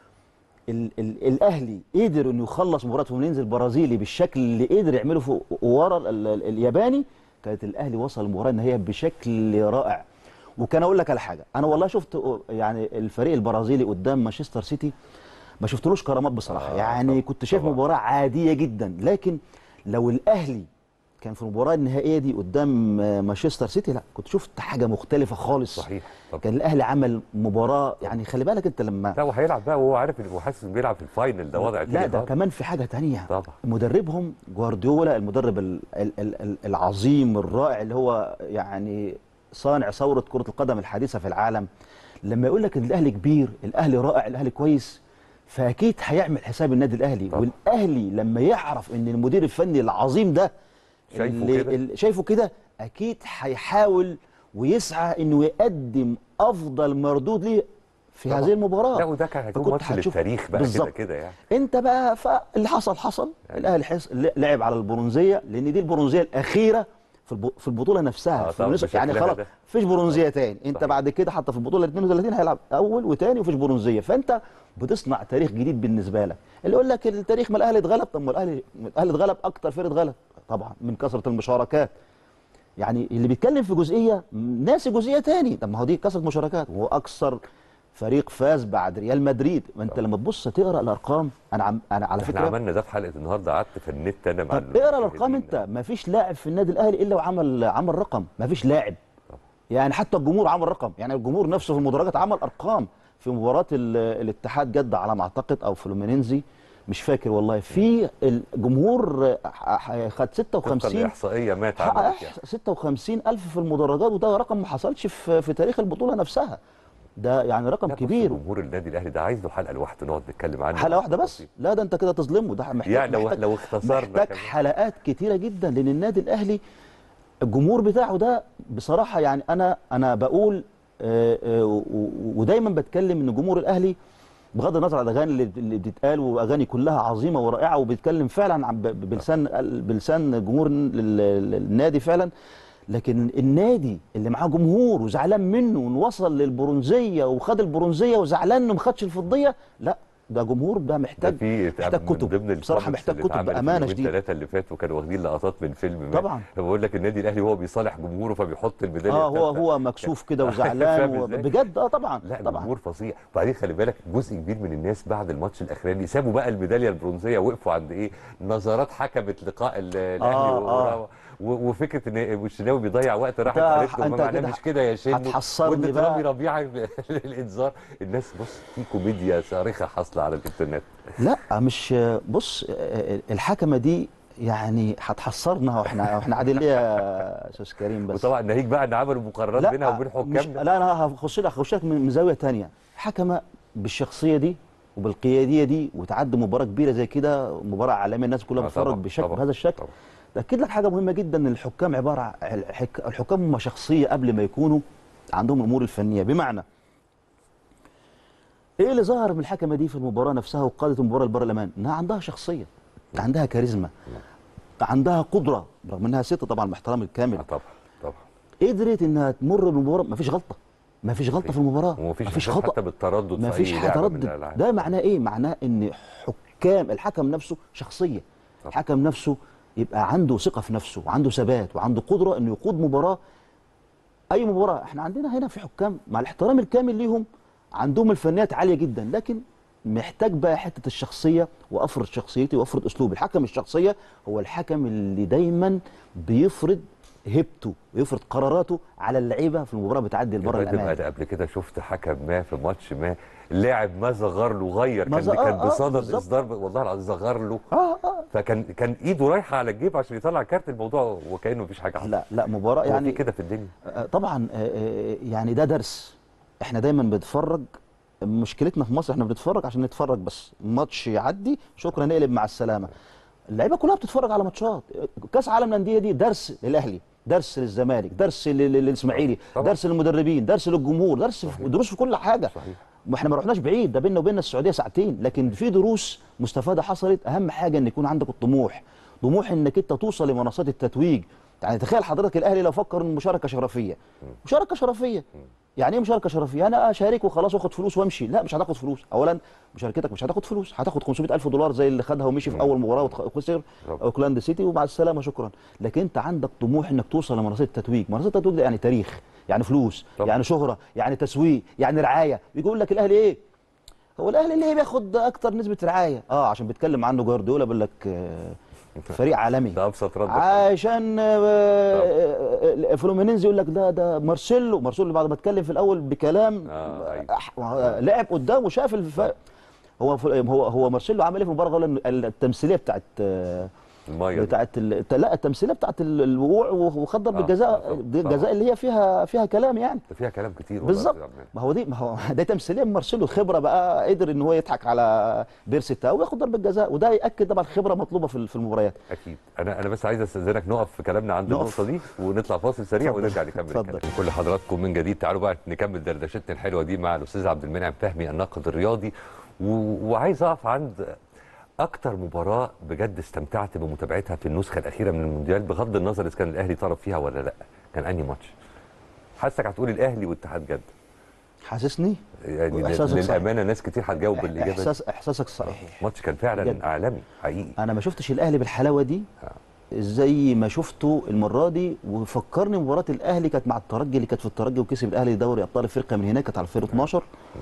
ال ال الاهلي قدر انه يخلص مباراه فلومينينزي البرازيلي بالشكل اللي قدر يعمله في ورا ال- ال- الياباني كانت الاهلي وصل المباراه النهائيه بشكل رائع وكان اقول لك على حاجه انا والله شفت يعني الفريق البرازيلي قدام مانشستر سيتي ما شفتلوش كرامات بصراحه آه، يعني طبعاً، كنت شايف طبعاً. مباراه عاديه جدا لكن لو الاهلي كان في المباراه النهائيه دي قدام آه، مانشستر سيتي لا كنت شفت حاجه مختلفه خالص صحيح طبعا كان الاهلي عمل مباراه يعني خلي بالك انت لما لا وهيلعب بقى وهو عارف انه حاسس انه بيلعب في الفاينل ده وضع لا تاني ده خالص. كمان في حاجه تانية طبعا مدربهم جوارديولا المدرب ال- ال- ال- ال- العظيم الرائع اللي هو يعني صانع ثوره كره القدم الحديثه في العالم لما يقول لك ان الاهلي كبير الاهلي رائع الاهلي كويس فاكيد هيعمل حساب النادي الاهلي طبعا. والاهلي لما يعرف ان المدير الفني العظيم ده شايفه اللي كده؟ اللي شايفه كده اكيد هيحاول ويسعى انه يقدم افضل مردود ليه في طبعا. هذه المباراه لا وده كان هيكون فكنت ماتش هتشوف- للتاريخ بقى كده بالظبط. كده يعني انت بقى فاللي حصل حصل يعني. الاهلي حس... لعب على البرونزيه لان دي البرونزيه الاخيره في الب... في البطوله نفسها آه، في طبعا النسخ- يعني بشكلها خلاص ده. مفيش برونزيه تاني انت صحيح. بعد كده حتى في البطوله ال 32 هيلعب اول وتاني ومفيش برونزيه فانت بتصنع تاريخ جديد بالنسبه لك اللي يقول لك التاريخ ما الاهلي اتغلب طب ما الاهلي الاهلي اتغلب اكتر فريق اتغلب طبعا من كثره المشاركات يعني اللي بيتكلم في جزئيه ناسي جزئيه تاني طب ما هو دي كثره مشاركات وهو اكثر فريق فاز بعد ريال مدريد ما انت لما تبص تقرا الارقام انا عم انا على احنا فكره عملنا ده في حلقه النهارده قعدت فندت انا مع طب اقرا الارقام المشاهدين. انت ما فيش لاعب في النادي الاهلي الا وعمل عمل رقم ما فيش لاعب طبعا. يعني حتى الجمهور عمل رقم يعني الجمهور نفسه في المدرجات عمل ارقام في مباراه ال- الاتحاد جده على ما اعتقد او فلومينينزي مش فاكر والله في الجمهور آه، ح- خد طبقا 56 لاحصائيه ما حقق اتعملت يعني 56 ألف في المدرجات وده رقم ما حصلش في في تاريخ البطولة نفسها ده يعني رقم لا، بص، كبير جمهور النادي الاهلي ده عايز له حلقه لوحده نقعد نتكلم عنه حلقة واحدة بس لا ده انت كده تظلمه ده محتاج يعني لو محتاج, لو اختصرنا محتاج كمان. حلقات كتيرة جدا لأن النادي الأهلي الجمهور بتاعه ده بصراحة يعني أنا أنا بقول آه، آه، و- و- ودايما بتكلم إن جمهور الأهلي بغض النظر عن الاغاني اللي اللي بتتقال واغاني كلها عظيمه ورائعه وبيتكلم فعلا عن ب- ب- بلسان بلسان جمهور ال- ال- النادي فعلا لكن النادي اللي معاه جمهور وزعلان منه انه وصل للبرونزيه وخد البرونزيه وزعلان انه ما خدش الفضيه لا ده جمهور ده ده محتاج في محتاج من كتب ضمن بصراحه الكوميكس محتاج اللي كتب اتعملت بامانه اليومين شديده ثلاثه اللي فاتوا كانوا واخدين لقطات من فيلم ما طبعا. بقول لك النادي الاهلي هو بيصالح جمهوره فبيحط الميداليه اه هو الثالثة. هو مكسوف كده فاهم وزعلان و- إزاي؟ بجد اه طبعا لا طبعا جمهور فظيع وبعدين خلي بالك جزء كبير من الناس بعد الماتش الاخراني سابوا بقى الميداليه البرونزيه وقفوا عند ايه نظرات حكمت لقاء ال- الاهلي آه، و- آه. و- وفكره ان الشناوي بيضيع وقت راحت ده قالت له أنت ما معناه كده مش كده يا شنو هتحصرني وانت بقى. ترامي ربيعه الانذار الناس بص في كوميديا صارخه حاصله على الانترنت لا مش بص الحكمه دي يعني هتحصرنا واحنا واحنا قاعدين ليه يا استاذ كريم بس وطبعا ناهيك بقى ان عملوا مقارنات بينها وبين مش حكامنا لا انا هخش لك هخش لك من من زاويه تانية حكمه بالشخصيه دي وبالقياديه دي وتعدي مباراه كبيره زي كده مباراه عالميه الناس كلها آه، بتتفرج طبعاً، بشكل طبعاً، بهذا الشكل طبعاً. تاكد لك حاجه مهمه جدا ان الحكام عباره عن الحك... الحكام هم شخصيه قبل ما يكونوا عندهم الامور الفنيه بمعنى ايه اللي ظهر من الحكمه دي في المباراه نفسها وقاده المباراه للبرلمان انها عندها شخصيه عندها كاريزما عندها قدره رغم انها ست طبعا باحترام الكامل آه، طبعا طبعا قدرت انها تمر المباراه مفيش غلطه مفيش غلطه في المباراه ومفيش مفيش إحساس خطا حتى بالتردد في مفيش أي حتى لعبة من تردد الألعاب. ده معناه ايه معناه ان حكام الحكم نفسه شخصيه طبعا. الحكم نفسه يبقى عنده ثقه في نفسه وعنده ثبات وعنده قدره انه يقود مباراه اي مباراه احنا عندنا هنا في حكام مع الاحترام الكامل ليهم عندهم الفنيات عاليه جدا لكن محتاج بقى حته الشخصيه وافرض شخصيتي وافرض اسلوبي الحكم الشخصيه هو الحكم اللي دايما بيفرض هيبته ويفرض قراراته على اللعيبه في المباراه بتعدي لبره الراجل الامان انا قبل كده شفت حكم ما في ماتش ما لاعب ما صغر له غير ما كان ز- آه، كان آه، بصدد بالظبط. اصدار والله العظيم صغر له اه اه فكان كان ايده رايحه على الجيب عشان يطلع كارت الموضوع وكانه مفيش حاجه حصلت لا لا مباراه يعني يعني في كده في الدنيا آه، طبعا آه، آه، يعني ده درس احنا دايما بنتفرج مشكلتنا في مصر احنا بنتفرج عشان نتفرج بس ماتش يعدي شكرا نقلب مع السلامه اللعيبه كلها بتتفرج على ماتشات كاس عالم الانديه دي درس للاهلي درس للزمالك درس لل- للاسماعيلي طبعا. درس للمدربين درس للجمهور درس في دروس في كل حاجه صحيح. ما احنا ما رحناش بعيد ده بيننا وبين السعوديه ساعتين لكن في دروس مستفاده حصلت اهم حاجه ان يكون عندك الطموح طموح انك انت توصل لمنصات التتويج يعني تخيل حضرتك الاهلي لو فكر ان مشاركه شرفيه مشاركه شرفيه يعني ايه مشاركه شرفيه انا اشارك وخلاص واخد فلوس وامشي لا مش هتاخد فلوس اولا مشاركتك مش هتاخد فلوس هتاخد 500 الف دولار زي اللي خدها ومشي في اول مباراه وتخ- وخسر طبعا. اوكلاند سيتي ومع السلامه شكرا لكن انت عندك طموح انك توصل لمنصات التتويج منصات التتويج ده يعني تاريخ يعني فلوس طبعا. يعني شهره يعني تسويق يعني رعايه بيقول لك الاهلي ايه هو الاهلي ليه بياخد اكتر نسبه رعايه اه عشان بيتكلم عنه جوارديولا بيقول لك آه، فريق عالمي ده ابسط رد عشان آه، آه، فلومينينزي يقول لك ده ده مارسيلو مارسيلو بعد ما اتكلم في الاول بكلام آه، أيوة. أح- آه، لعب قدام وشاف الف... هو هو هو مارسيلو عمل ايه في المباراه قال إن التمثيليه بتاعت آه، الميه دي. بتاعت ال... لا التمثيليه بتاعت ال- الوقوع وخد ضربه آه، جزاء آه، طبعا. الجزاء اللي هي فيها فيها كلام يعني ده فيها كلام كتير والله بالظبط يا عم. ما هو دي ما هو ده تمثيليه من مارسيلو خبره بقى قدر ان هو يضحك على بيرسي تاو وياخد ضربه جزاء وده ياكد طبعا خبره مطلوبه في في المباريات اكيد انا انا بس عايز استاذنك نقف في كلامنا عند نقف. النقطه دي ونطلع فاصل سريع اتفضل. ونرجع نكمل اتفضل. الكلام كل حضراتكم من جديد تعالوا بقى نكمل دردشتنا الحلوه دي مع الاستاذ عبد المنعم فهمي الناقد الرياضي و... وعايز اقف عند اكتر مباراه بجد استمتعت بمتابعتها في النسخه الاخيره من المونديال بغض النظر اذا كان الاهلي طرف فيها ولا لا كان انهي ماتش حاسك هتقول الاهلي واتحاد جده حاسسني يعني وإحساسك صحيح. للامانه ناس كتير هتجاوب بالاجابه دي. احساس احساسك صحيح ماتش كان فعلا بجد. عالمي حقيقي انا ما شفتش الاهلي بالحلاوه دي زي ما شفته المره دي وفكرني مباراه الاهلي كانت مع الترجي اللي كانت في الترجي وكسب الاهلي دوري ابطال افريقيا من هناك كانت على 2012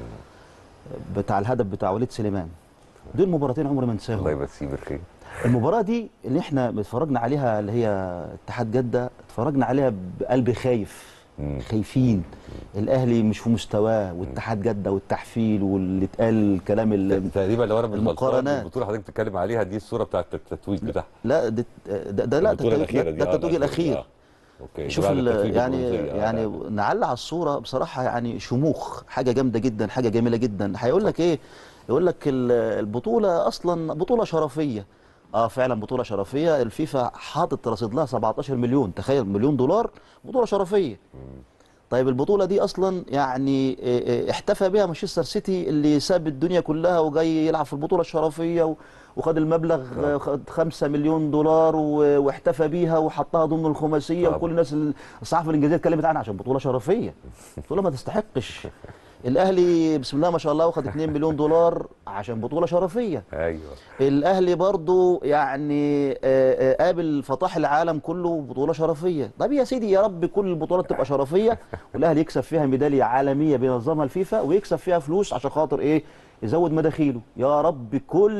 بتاع الهدف بتاع وليد سليمان دول مباراتين عمري ما الله انساهم يمسيه بالخير المباراه دي اللي احنا اتفرجنا عليها اللي هي اتحاد جده اتفرجنا عليها بقلب خايف مم. خايفين الاهلي مش في مستواه واتحاد جده والتحفيل واللي اتقال الكلام اللي تقريبا لو انا مش غلطان المقارنات. البطوله حضرتك بتتكلم عليها دي الصوره بتاعت التتويج بتاعها لا ده ده, ده لا البطولة ده التتويج الأخيرة دي، ده آه، التتويج الاخير آه. اوكي شوف بعد ال- التتويج يعني البرونزية. آه، يعني لا. نعلق على الصوره بصراحه يعني شموخ حاجه جامده جدا حاجه جميله جدا هيقول لك ايه يقول لك ال- البطوله اصلا بطوله شرفيه اه فعلا بطوله شرفيه الفيفا حاطط رصيد لها 17 مليون تخيل مليون دولار بطوله شرفيه طيب البطوله دي اصلا يعني إيه إيه احتفى بها مانشستر سيتي اللي ساب الدنيا كلها وجاي يلعب في البطوله الشرفيه و- وخد المبلغ آه، خد 5 مليون دولار و- واحتفى بيها وحطها ضمن الخماسيه طبعا. وكل الناس ال- الصحافه الانجليزيه اتكلمت عنها عشان بطوله شرفيه بطوله ما تستحقش الاهلي بسم الله ما شاء الله واخد 2 مليون دولار عشان بطوله شرفيه ايوه الاهلي برضو يعني آه، آه، قابل فطاح العالم كله بطوله شرفيه طب يا سيدي يا رب كل البطولات تبقى شرفيه والاهلي يكسب فيها ميداليه عالميه بينظمها الفيفا ويكسب فيها فلوس عشان خاطر ايه يزود مداخيله يا رب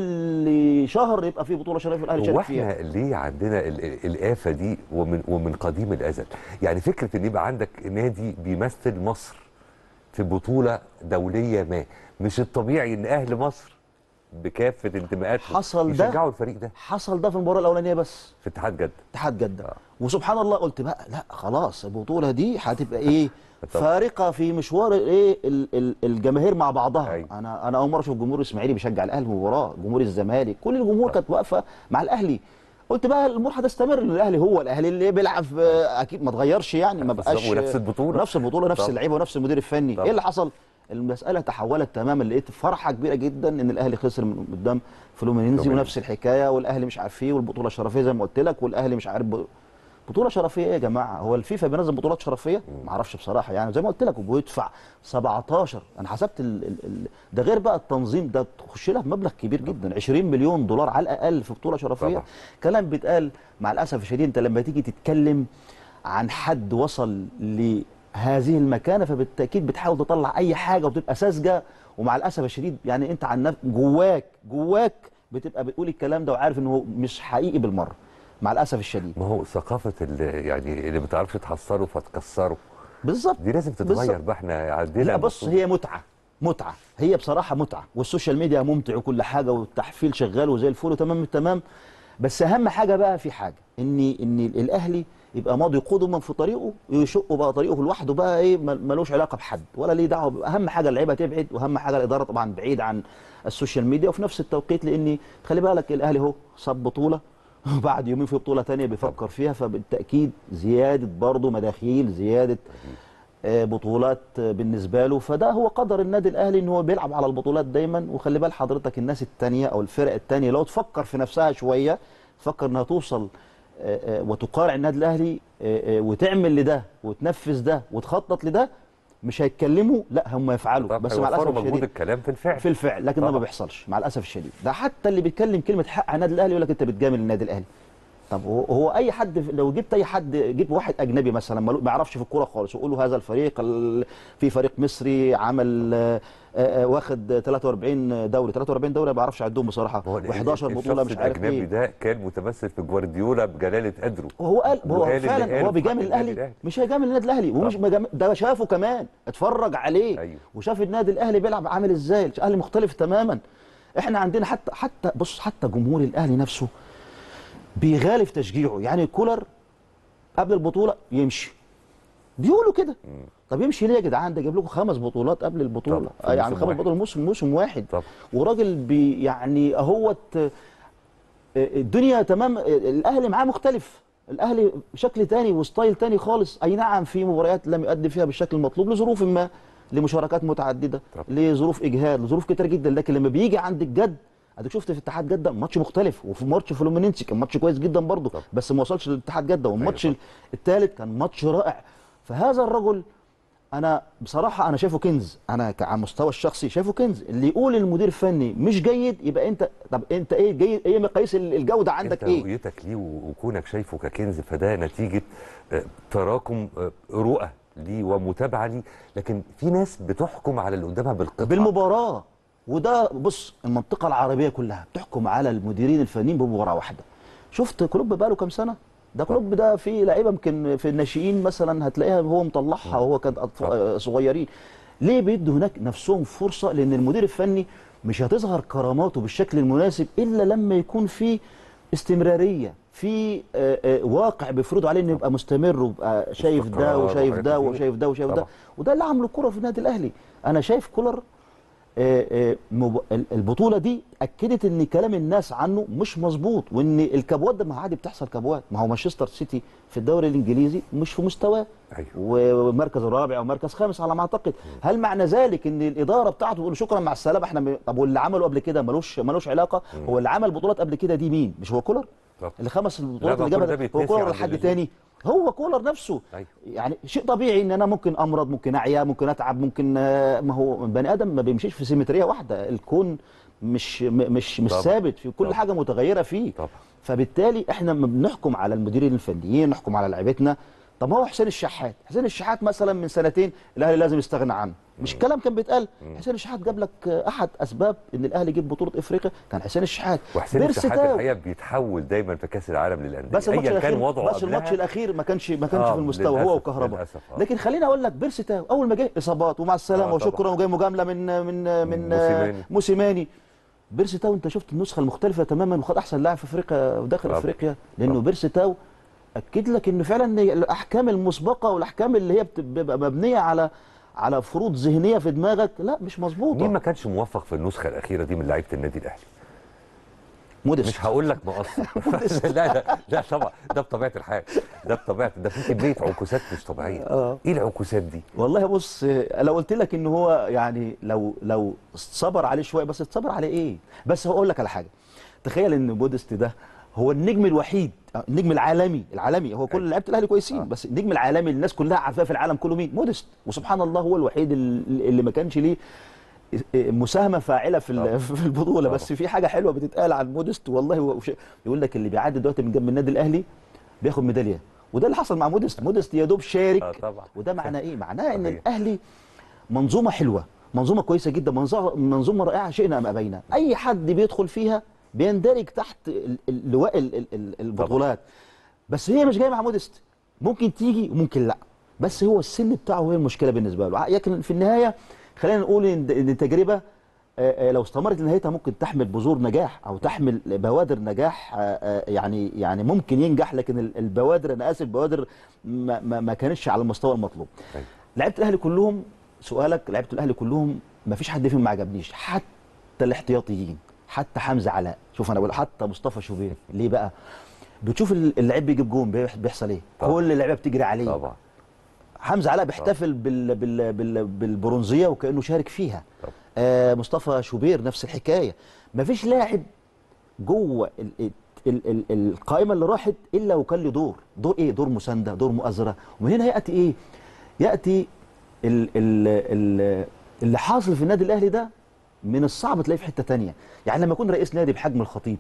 كل شهر يبقى في بطوله شرفيه الاهلي هو يشارك فيها احنا ليه عندنا ال- ال- الآفة دي ومن ومن قديم الأزل يعني فكرة ان يبقى عندك نادي بيمثل مصر في بطولة دولية ما مش الطبيعي ان اهل مصر بكافة انتماءاتهم حصل ده. يشجعوا الفريق ده حصل ده في المباراه الاولانيه بس في اتحاد جدة اتحاد جده آه. وسبحان الله قلت بقى لا خلاص البطوله دي هتبقى ايه طبعا. فارقه في مشوار ايه ال- ال- الجماهير مع بعضها أيوة. انا انا اول مره اشوف جمهور الاسماعيلي بيشجع الاهلي مباراه جمهور الزمالك كل الجمهور كانت واقفه مع الاهلي قلت بقى الامور هتستمر لان الاهلي هو الاهلي اللي بيلعب آه، اكيد ما اتغيرش يعني ما بالظبط، بقاش ونفس البطولة. نفس البطوله نفس طبعا. اللعيبه ونفس المدير الفني طبعا. ايه اللي حصل المساله تحولت تماما لقيت فرحه كبيره جدا ان الاهلي خسر من قدام فلومينينزي فلومينينزي. ونفس الحكايه والاهلي مش عارف ايه والبطوله الشرفيه زي ما قلت لك والاهلي مش عارف ب... بطوله شرفيه ايه يا جماعه هو الفيفا بينظم بطولات شرفيه ما اعرفش بصراحه يعني زي ما قلت لك وبيدفع 17 انا حسبت ال... ال... ال... ده غير بقى التنظيم ده تخش لها بمبلغ كبير جدا 20 مليون دولار على الاقل في بطوله شرفيه طبعا. كلام بيتقال مع الاسف الشديد انت لما تيجي تتكلم عن حد وصل لهذه المكانه فبالتاكيد بتحاول تطلع اي حاجه وبتبقى ساذجه ومع الاسف الشديد يعني انت عن نف- جواك جواك بتبقى بتقول الكلام ده وعارف ان هو مش حقيقي بالمره مع الاسف الشديد ما هو ثقافة اللي يعني اللي ما بتعرفش تحصره فتكسره بالظبط دي لازم تتغير بالظبط. بقى احنا عندنا لا بص المفروض- هي متعه متعه هي بصراحه متعه والسوشيال ميديا ممتع وكل حاجه والتحفيل شغال وزي الفل وتمام التمام بس اهم حاجه بقى في حاجه ان ان الاهلي يبقى ماضي قدما في طريقه يشق بقى طريقه لوحده بقى ايه مل- ملوش علاقه بحد ولا ليه دعوه ب- اهم حاجه اللعيبه تبعد واهم حاجه الاداره طبعا بعيد عن السوشيال ميديا وفي نفس التوقيت لاني خلي بالك الاهلي اهو صاب بطوله وبعد يومين في بطوله تانية بيفكر فيها فبالتاكيد زياده برضه مداخيل زياده آه، بطولات آه، بالنسبه له فده هو قدر النادي الاهلي ان هو بيلعب على البطولات دايما وخلي بال حضرتك الناس التانية او الفرق التانية لو تفكر في نفسها شويه تفكر انها توصل آه، آه، وتقارع النادي الاهلي آه، آه، وتعمل لده وتنفذ ده وتخطط لده مش هيتكلموا لا هم يفعلوا طب بس مع الاسف هيوفروا مجهود الشديد الكلام في الفعل في الفعل لكن ده ما طبعا. بيحصلش مع الاسف الشديد ده حتى اللي بيتكلم كلمه حق على النادي الاهلي يقول لك انت بتجامل النادي الاهلي طب هو, هو اي حد لو جبت اي حد جيب واحد اجنبي مثلا مالو- ما يعرفش في الكوره خالص وقول له هذا الفريق ال- في فريق مصري عمل آه، آه، واخد 43 دوري 43 دوري ما بعرفش اعدهم بصراحه هو ال- و11 بطوله الشخص مش عارف الاجنبي ايه ده كان متمثل في جوارديولا بجلاله قدره وهو قال هو وقال اللي فعلا قاله هو في بيجامل حق النادي الاهلي الأهلي. مش هيجامل النادي الاهلي ومش مجام... ده شافه كمان اتفرج عليه أيوه. وشاف النادي الاهلي بيلعب عامل ازاي الاهلي مختلف تماما احنا عندنا حتى حتى بص حتى جمهور الاهلي نفسه بيغالي في تشجيعه يعني كولر قبل البطوله يمشي بيقولوا كده طب يمشي ليه يا جدعان ده جايب لكم خمس بطولات قبل البطوله طب، في آه يعني موسم خمس واحد. بطولات موسم موسم واحد طب. وراجل بي يعني اهوت آه، الدنيا تمام الاهلي معاه مختلف الاهلي بشكل تاني وستايل تاني خالص اي نعم في مباريات لم يؤدي فيها بالشكل المطلوب لظروف ما لمشاركات متعدده طب. لظروف اجهاد لظروف كتير جدا لكن لما بيجي عند الجد اديك شفت في اتحاد جده ماتش مختلف وفي ماتش فلومينينسي كان ماتش كويس جدا برضه طب. بس ما وصلش لاتحاد جده والماتش أيوة الثالث كان ماتش رائع فهذا الرجل انا بصراحه انا شايفه كنز انا ك- على المستوى الشخصي شايفه كنز اللي يقول المدير الفني مش جيد يبقى انت طب انت ايه جيد ايه مقاييس ال- الجوده عندك انت ايه رؤيتك ليه و- وكونك شايفه ككنز فده نتيجه آه، تراكم آه، رؤى ليه ومتابعه ليه لكن في ناس بتحكم على اللي قدامها بالقطعه بالمباراه وده بص المنطقه العربيه كلها بتحكم على المديرين الفنيين بمباراه واحده شفت كلوب بقاله كام سنه ده كلوب ده فيه لعيبه يمكن في الناشئين مثلا هتلاقيها هو مطلعها وهو كان أطف- آه، صغيرين ليه بيدوا هناك نفسهم فرصه لان المدير الفني مش هتظهر كراماته بالشكل المناسب الا لما يكون في استمراريه في آه، آه، واقع بيفرضوا عليه انه يبقى مستمر ويبقى شايف ده استقرار وشايف وحاجات ده كتير. وشايف ده وشايف ده طبعا. وده اللي عمله الكره في النادي الاهلي انا شايف كولر آه، آه، مب- ال- البطوله دي اكدت ان كلام الناس عنه مش مظبوط وان الكبوات ده ما عادي بتحصل كبوات ما هو مانشستر سيتي في الدوري الانجليزي مش في مستواه أيوه. ومركز رابع ومركز خامس على ما اعتقد هل معنى ذلك ان الاداره بتاعته تقول شكرا مع السلامه احنا م... طب واللي عمله قبل كده ملوش ملوش علاقه هو اللي عمل بطولات قبل كده دي مين مش هو كولر طب. اللي خمس البطولات ما اللي كل جابها ده ده هو بيتنسي كولر عند ولا حد اللزوم. تاني هو كولر نفسه أيوه. يعني شيء طبيعي ان انا ممكن امرض ممكن اعيا ممكن اتعب ممكن آه، ما هو بني ادم ما بيمشيش في سيمتريه واحده الكون مش م- مش مش طبعا. ثابت في كل طبعا. حاجه متغيره فيه طبعا. فبالتالي احنا لما بنحكم على المديرين الفنيين نحكم على لعيبتنا طب ما هو حسين الشحات حسين الشحات مثلا من سنتين الاهلي لازم يستغنى عنه مش كلام كان بيتقال حسين الشحات جاب لك آه، احد اسباب ان الاهلي يجيب بطوله افريقيا كان حسين الشحات وحسين بيرسي الشحات تاو. الحقيقه بيتحول دايما في كاس العالم للانديه بس الماتش ايا كان الاخير وضعه بس قبلها الماتش الاخير ما كانش ما كانش آه، في المستوى للأسف، هو وكهرباء للأسف، آه. لكن خليني اقول لك بيرسي تاو اول ما جه اصابات ومع السلامه آه، وشكرا طبعا. وجاي مجامله من من من موسيماني. موسيماني بيرسي تاو انت شفت النسخه المختلفه تماما وخد احسن لاعب في افريقيا وداخل طبعا. افريقيا لانه طبعا. بيرسي تاو اكد لك انه فعلا الاحكام المسبقه والاحكام اللي هي بتبقى مبنيه على على فروض ذهنيه في دماغك لا مش مظبوطه مين ما كانش موفق في النسخه الاخيره دي من لعيبه النادي الاهلي موديست مش هقول لك مقصر لا لا لا طبعا ده بطبيعه الحال ده بطبيعه ده في كميه عكوسات مش طبيعيه آه. ايه العكوسات دي والله بص لو قلت لك ان هو يعني لو لو صبر عليه شويه بس اتصبر عليه ايه بس هقول لك على حاجه تخيل ان موديست ده هو النجم الوحيد آه، النجم العالمي العالمي هو كل أيوة. لعيبه الاهلي كويسين آه. بس النجم العالمي اللي الناس كلها عارفاه في العالم كله مين موديست وسبحان الله هو الوحيد اللي اللي ما كانش ليه مساهمه فاعله في طبعا. ال- في البطوله بس طبعا. في حاجه حلوه بتتقال عن موديست والله هو وش- يقول لك اللي بيعدي دلوقتي من جنب النادي الاهلي بياخد ميداليه وده اللي حصل مع موديست موديست يا دوب شارك آه، طبعا. وده معناه ايه معناه ان صحيح. الاهلي منظومه حلوه منظومه كويسه جدا منظومه منظومه رائعه شئنا ام ابينا اي حد بيدخل فيها بيندرج تحت ال- ال- لواء ال- ال- ال- البطولات بس هي مش جايه مع موديست ممكن تيجي وممكن لا بس هو السن بتاعه هو المشكله بالنسبه له لكن في النهايه خلينا نقول ان إن التجربه آه، آه، لو استمرت لنهايتها ممكن تحمل بذور نجاح او تحمل بوادر نجاح آه، آه، يعني يعني ممكن ينجح لكن ال- البوادر انا اسف البوادر ما, ما, ما كانتش على المستوى المطلوب أيوة. لعيبه الاهلي كلهم سؤالك لعيبه الاهلي كلهم ما فيش حد فيهم ما عجبنيش حتى الاحتياطيين حتى حمزه علاء شوف انا بقول حتى مصطفى شوبير ليه بقى بتشوف اللعيب بيجيب جون بيح- بيحصل ايه طبعا. كل اللعيبه بتجري عليه طبعا حمزه علاء بيحتفل بال بال بال بالبرونزيه وكانه شارك فيها طبعا. آه مصطفى شوبير نفس الحكايه مفيش لاعب جوه ال ال ال ال القائمه اللي راحت الا وكان له دور دور ايه دور مسانده دور مؤازره ومن هنا ياتي ايه ياتي ال ال ال اللي حاصل في النادي الاهلي ده من الصعب تلاقيه في حته تانية يعني لما يكون رئيس نادي بحجم الخطيب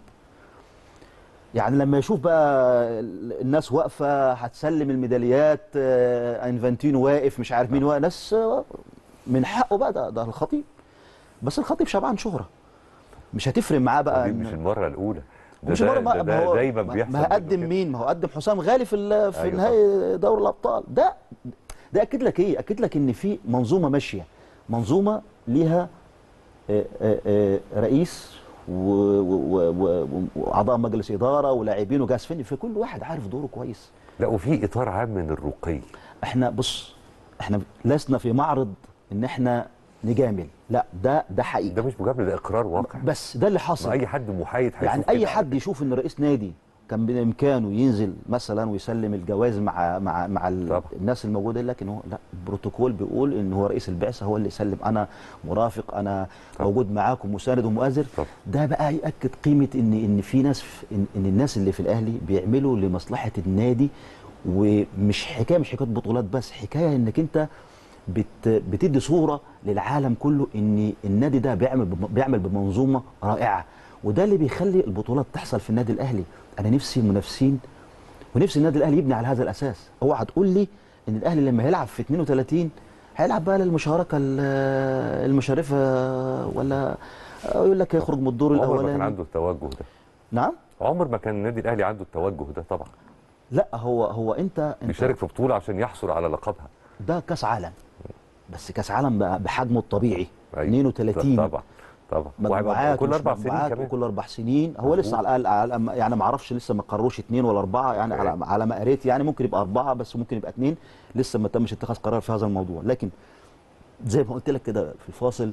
يعني لما يشوف بقى الناس واقفه هتسلم الميداليات آه، انفانتينو واقف مش عارف مين واقف ناس آه، من حقه بقى ده, ده الخطيب بس الخطيب شبعان شهره مش هتفرق معاه بقى دي إن- مش المره الاولى ده مش ده, مرة ده, ما ده هو دايما ما- بيحصل ما منه هقدم كده. مين ما هو قدم حسام غالي في ال- في أيوة نهائي دوري الابطال ده ده اكد لك ايه اكد لك ان في منظومه ماشيه منظومه ليها آه، آه، آه، رئيس و- و- و- و- واعضاء مجلس اداره ولاعبين وجهاز فني في كل واحد عارف دوره كويس لا وفي اطار عام من الرقي احنا بص احنا لسنا في معرض ان احنا نجامل لا ده ده حقيقي ده مش مجامله ده اقرار واقع بس ده اللي حصل اي حد محايد هيشوف يعني كده اي على حد يشوف ان رئيس نادي كان بامكانه ينزل مثلا ويسلم الجوائز مع مع مع ال- طبعا. الناس الموجوده لكن هو لا البروتوكول بيقول ان هو رئيس البعثه هو اللي يسلم انا مرافق انا طبعا. موجود معاكم مساند ومؤازر طبعا. ده بقى ياكد قيمه ان ان في ناس في ان, ان الناس اللي في الاهلي بيعملوا لمصلحه النادي ومش حكايه مش حكايه بطولات بس حكايه انك انت بت بتدي صوره للعالم كله ان النادي ده بيعمل بم- بيعمل بمنظومه رائعه وده اللي بيخلي البطولات تحصل في النادي الاهلي انا نفسي المنافسين ونفسي النادي الاهلي يبني على هذا الاساس اوعى تقول لي ان الاهلي لما هيلعب في 32 هيلعب بقى للمشاركه ال- المشرفه ولا يقول لك هيخرج من الدور عمر ما كان الاولاني عنده التوجه ده نعم عمر ما كان النادي الاهلي عنده التوجه ده طبعا لا هو هو انت انت بيشارك في بطوله عشان يحصل على لقبها ده كاس عالم بس كاس عالم بقى بحجمه الطبيعي أيوة. 32 طبعا طبعا وهيبقى مجموعات كل ومش اربع سنين مجموعات كمان وكل اربع سنين هو مظبوط. لسه على الاقل على الأقل- يعني ما اعرفش لسه ما قرروش اثنين ولا اربعه يعني على أيوة. على ما قريت يعني ممكن يبقى اربعه بس ممكن يبقى اثنين لسه ما تمش اتخاذ قرار في هذا الموضوع لكن زي ما قلت لك كده في الفاصل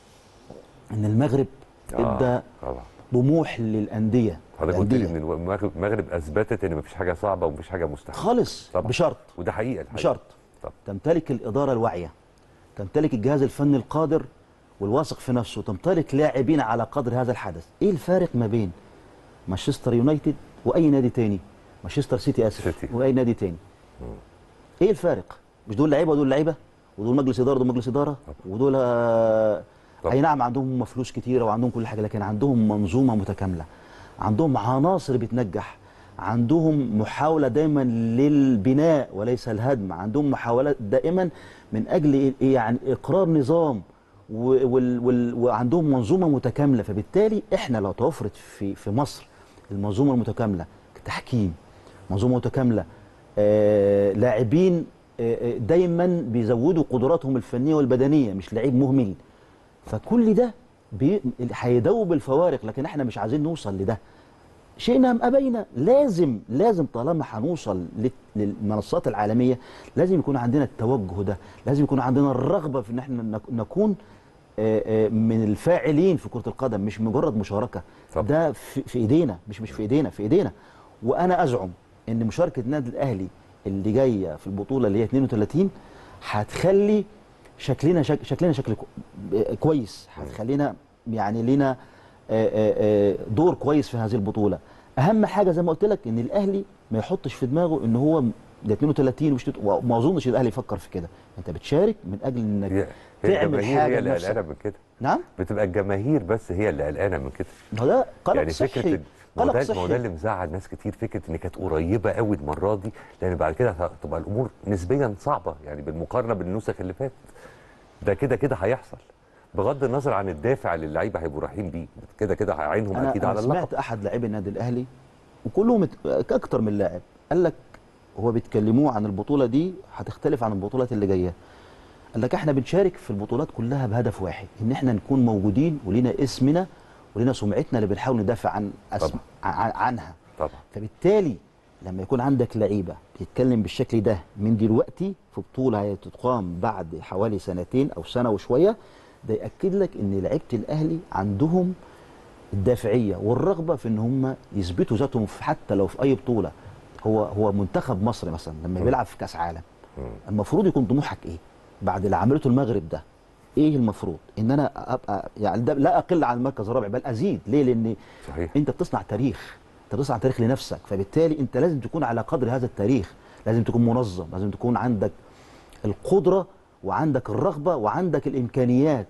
ان المغرب آه، ادى طبعا طموح للانديه حضرتك قلت لي الأندية. ان المغرب المغرب اثبتت ان مفيش حاجه صعبه ومفيش حاجه مستحيله خالص طبعا. بشرط وده حقيقه الحقيقة. بشرط طبعا. تمتلك الإدارة الواعية تمتلك الجهاز الفني القادر والواثق في نفسه تمتلك لاعبين على قدر هذا الحدث ايه الفارق ما بين مانشستر يونايتد واي نادي تاني مانشستر سيتي اسف سيتي. واي نادي تاني ايه الفارق مش دول لعيبه ودول لعيبه ودول مجلس اداره ودول مجلس اداره ودول آه، طبعا. اي نعم عندهم هم فلوس كتيره وعندهم كل حاجه لكن عندهم منظومه متكامله عندهم عناصر بتنجح عندهم محاوله دايما للبناء وليس الهدم عندهم محاولات دائما من اجل إيه- يعني اقرار نظام و- وال وال وعندهم منظومه متكامله فبالتالي احنا لو توفرت في في مصر المنظومه المتكامله تحكيم منظومه متكامله آه لاعبين آه آه، دايما بيزودوا قدراتهم الفنيه والبدنيه مش لعيب مهمل فكل ده بي- هيدوب الفوارق لكن احنا مش عايزين نوصل لده شئنا ام ابينا لازم لازم طالما هنوصل لل- للمنصات العالميه لازم يكون عندنا التوجه ده لازم يكون عندنا الرغبه في ان احنا نك- نكون آه، آه، من الفاعلين في كره القدم مش مجرد مشاركه طبعا. ده في, في ايدينا مش مش في ايدينا في ايدينا وانا ازعم ان مشاركه النادي الاهلي اللي جايه في البطوله اللي هي 32 هتخلي شكلنا شك شكلنا شكل كو- آه، كويس هتخلينا يعني لينا آه، آه، آه، دور كويس في هذه البطوله اهم حاجه زي ما قلت لك ان الاهلي ما يحطش في دماغه ان هو ده 32 ومش تت- وما اظنش الاهلي يفكر في كده انت بتشارك من اجل انك هي هي تعمل الجماهير حاجة هي اللي لنفسك. قلقانه من كده نعم بتبقى الجماهير بس هي اللي قلقانه من كده ما هو ده قلق يعني صحي فكره ما هو قلق ده ما هو ده صحي اللي مزعل ناس كتير فكره ان كانت قريبه قوي المره دي لان بعد كده هتبقى الامور نسبيا صعبه يعني بالمقارنه بالنسخ اللي فاتت ده كده كده هيحصل بغض النظر عن الدافع اللي اللعيبه هيبقوا رايحين بيه كده كده هيعينهم انا, اكيد أنا على اللقب سمعت احد لاعبي النادي الاهلي وكلهم ات- اكتر من لاعب قال لك هو بيتكلموه عن البطوله دي هتختلف عن البطولات اللي جايه قال لك احنا بنشارك في البطولات كلها بهدف واحد ان احنا نكون موجودين ولينا اسمنا ولينا سمعتنا اللي بنحاول ندافع عن اسم طبعا. عن عنها طبعا فبالتالي لما يكون عندك لعيبه بتتكلم بالشكل ده من دلوقتي في بطوله هتقام بعد حوالي سنتين او سنه وشويه ده ياكد لك ان لعيبه الاهلي عندهم الدافعيه والرغبه في ان هم يثبتوا ذاتهم في حتى لو في اي بطوله هو هو منتخب مصر مثلا لما بيلعب في كاس عالم المفروض يكون طموحك ايه بعد اللي عملته المغرب ده ايه المفروض ان انا ابقى يعني ده لا اقل عن المركز الرابع بل ازيد ليه لان صحيح انت بتصنع تاريخ انت بتصنع تاريخ لنفسك فبالتالي انت لازم تكون على قدر هذا التاريخ لازم تكون منظم لازم تكون عندك القدره وعندك الرغبه وعندك الامكانيات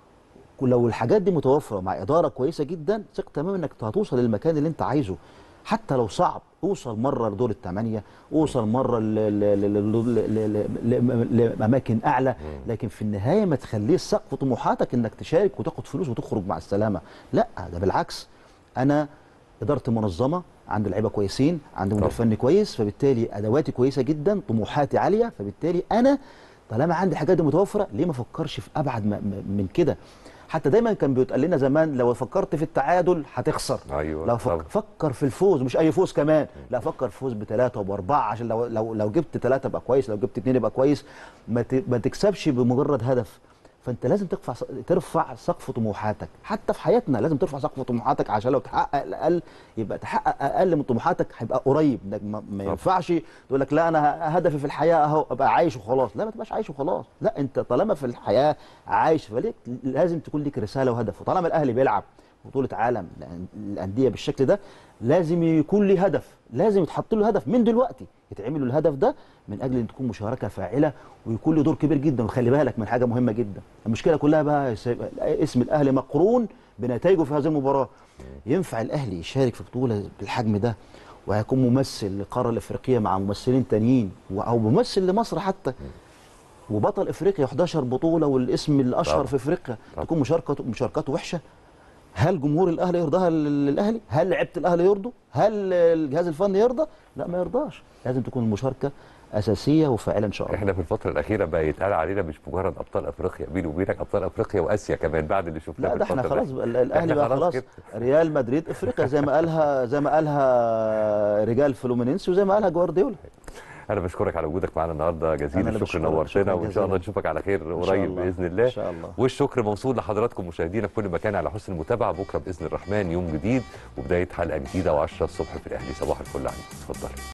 لو الحاجات دي متوفره مع اداره كويسه جدا ثق تماما انك هتوصل للمكان اللي انت عايزه حتى لو صعب اوصل مره لدور الثمانيه اوصل مره ل- ل- ل- ل- ل- ل- لاماكن اعلى لكن في النهايه ما تخليش سقف طموحاتك انك تشارك وتاخد فلوس وتخرج مع السلامه لا ده بالعكس انا ادارتي منظمه عندي لعيبه كويسين عندي مدير طبعا. فني كويس فبالتالي ادواتي كويسه جدا طموحاتي عاليه فبالتالي انا طالما عندي الحاجات دي متوفره ليه ما افكرش في ابعد م- م- من كده حتى دايما كان بيتقال لنا زمان لو فكرت في التعادل هتخسر ايوه لو طبعا. فك فكر في الفوز مش اي فوز كمان لا فكر في فوز بثلاثه وباربعه عشان لو لو لو جبت ثلاثه يبقى كويس لو جبت اثنين يبقى كويس ما ت- ما تكسبش بمجرد هدف فانت لازم ترفع ترفع سقف طموحاتك حتى في حياتنا لازم ترفع سقف طموحاتك عشان لو تحقق الاقل يبقى تحقق اقل من طموحاتك هيبقى قريب انك ما, ما طبعا. ينفعش تقول لك لا انا ه- هدفي في الحياه اهو ابقى عايش وخلاص لا ما تبقاش عايش وخلاص لا انت طالما في الحياه عايش فليك لازم تكون لك رساله وهدف وطالما الاهلي بيلعب بطوله عالم لأن- الانديه بالشكل ده لازم يكون لي هدف لازم يتحط له هدف من دلوقتي يتعمل له الهدف ده من اجل ان تكون مشاركه فاعله ويكون له دور كبير جدا وخلي بالك من حاجه مهمه جدا المشكله كلها بقى يا سيد- اسم الاهلي مقرون بنتائجه في هذه المباراه ينفع الاهلي يشارك في بطوله بالحجم ده وهيكون ممثل للقاره الافريقيه مع ممثلين تانيين و- او ممثل لمصر حتى وبطل افريقيا 11 بطوله والاسم الاشهر طبعا. في افريقيا طبعا. تكون مشاركته مشاركته وحشه هل جمهور الاهلي يرضاها لل- للاهلي هل لعيبه الاهلي يرضوا هل الجهاز الفني يرضى لا ما يرضاش لازم تكون المشاركه اساسيه وفاعله ان شاء الله احنا في الفتره الاخيره بقى يتقال علينا مش مجرد ابطال افريقيا بيني وبينك ابطال افريقيا واسيا كمان بعد اللي شفناه لا في ده احنا الفترة خلاص دي. بقى ال- الاهلي إحنا بقى خلاص خلاص كده. ريال مدريد افريقيا زي ما قالها زي ما قالها رجال فلومينينسي وزي ما قالها جوارديولا انا بشكرك على وجودك معانا النهارده جزيل أنا اللي الشكر بشكرك. نورتنا شكراً وان شاء الله جزيلاً. نشوفك على خير إن شاء قريب الله. باذن الله ان شاء الله والشكر موصول لحضراتكم مشاهدينا في كل مكان على حسن المتابعه بكره باذن الرحمن يوم جديد وبدايه حلقه جديده و10 الصبح في الاهلي صباح الفل عليكم اتفضل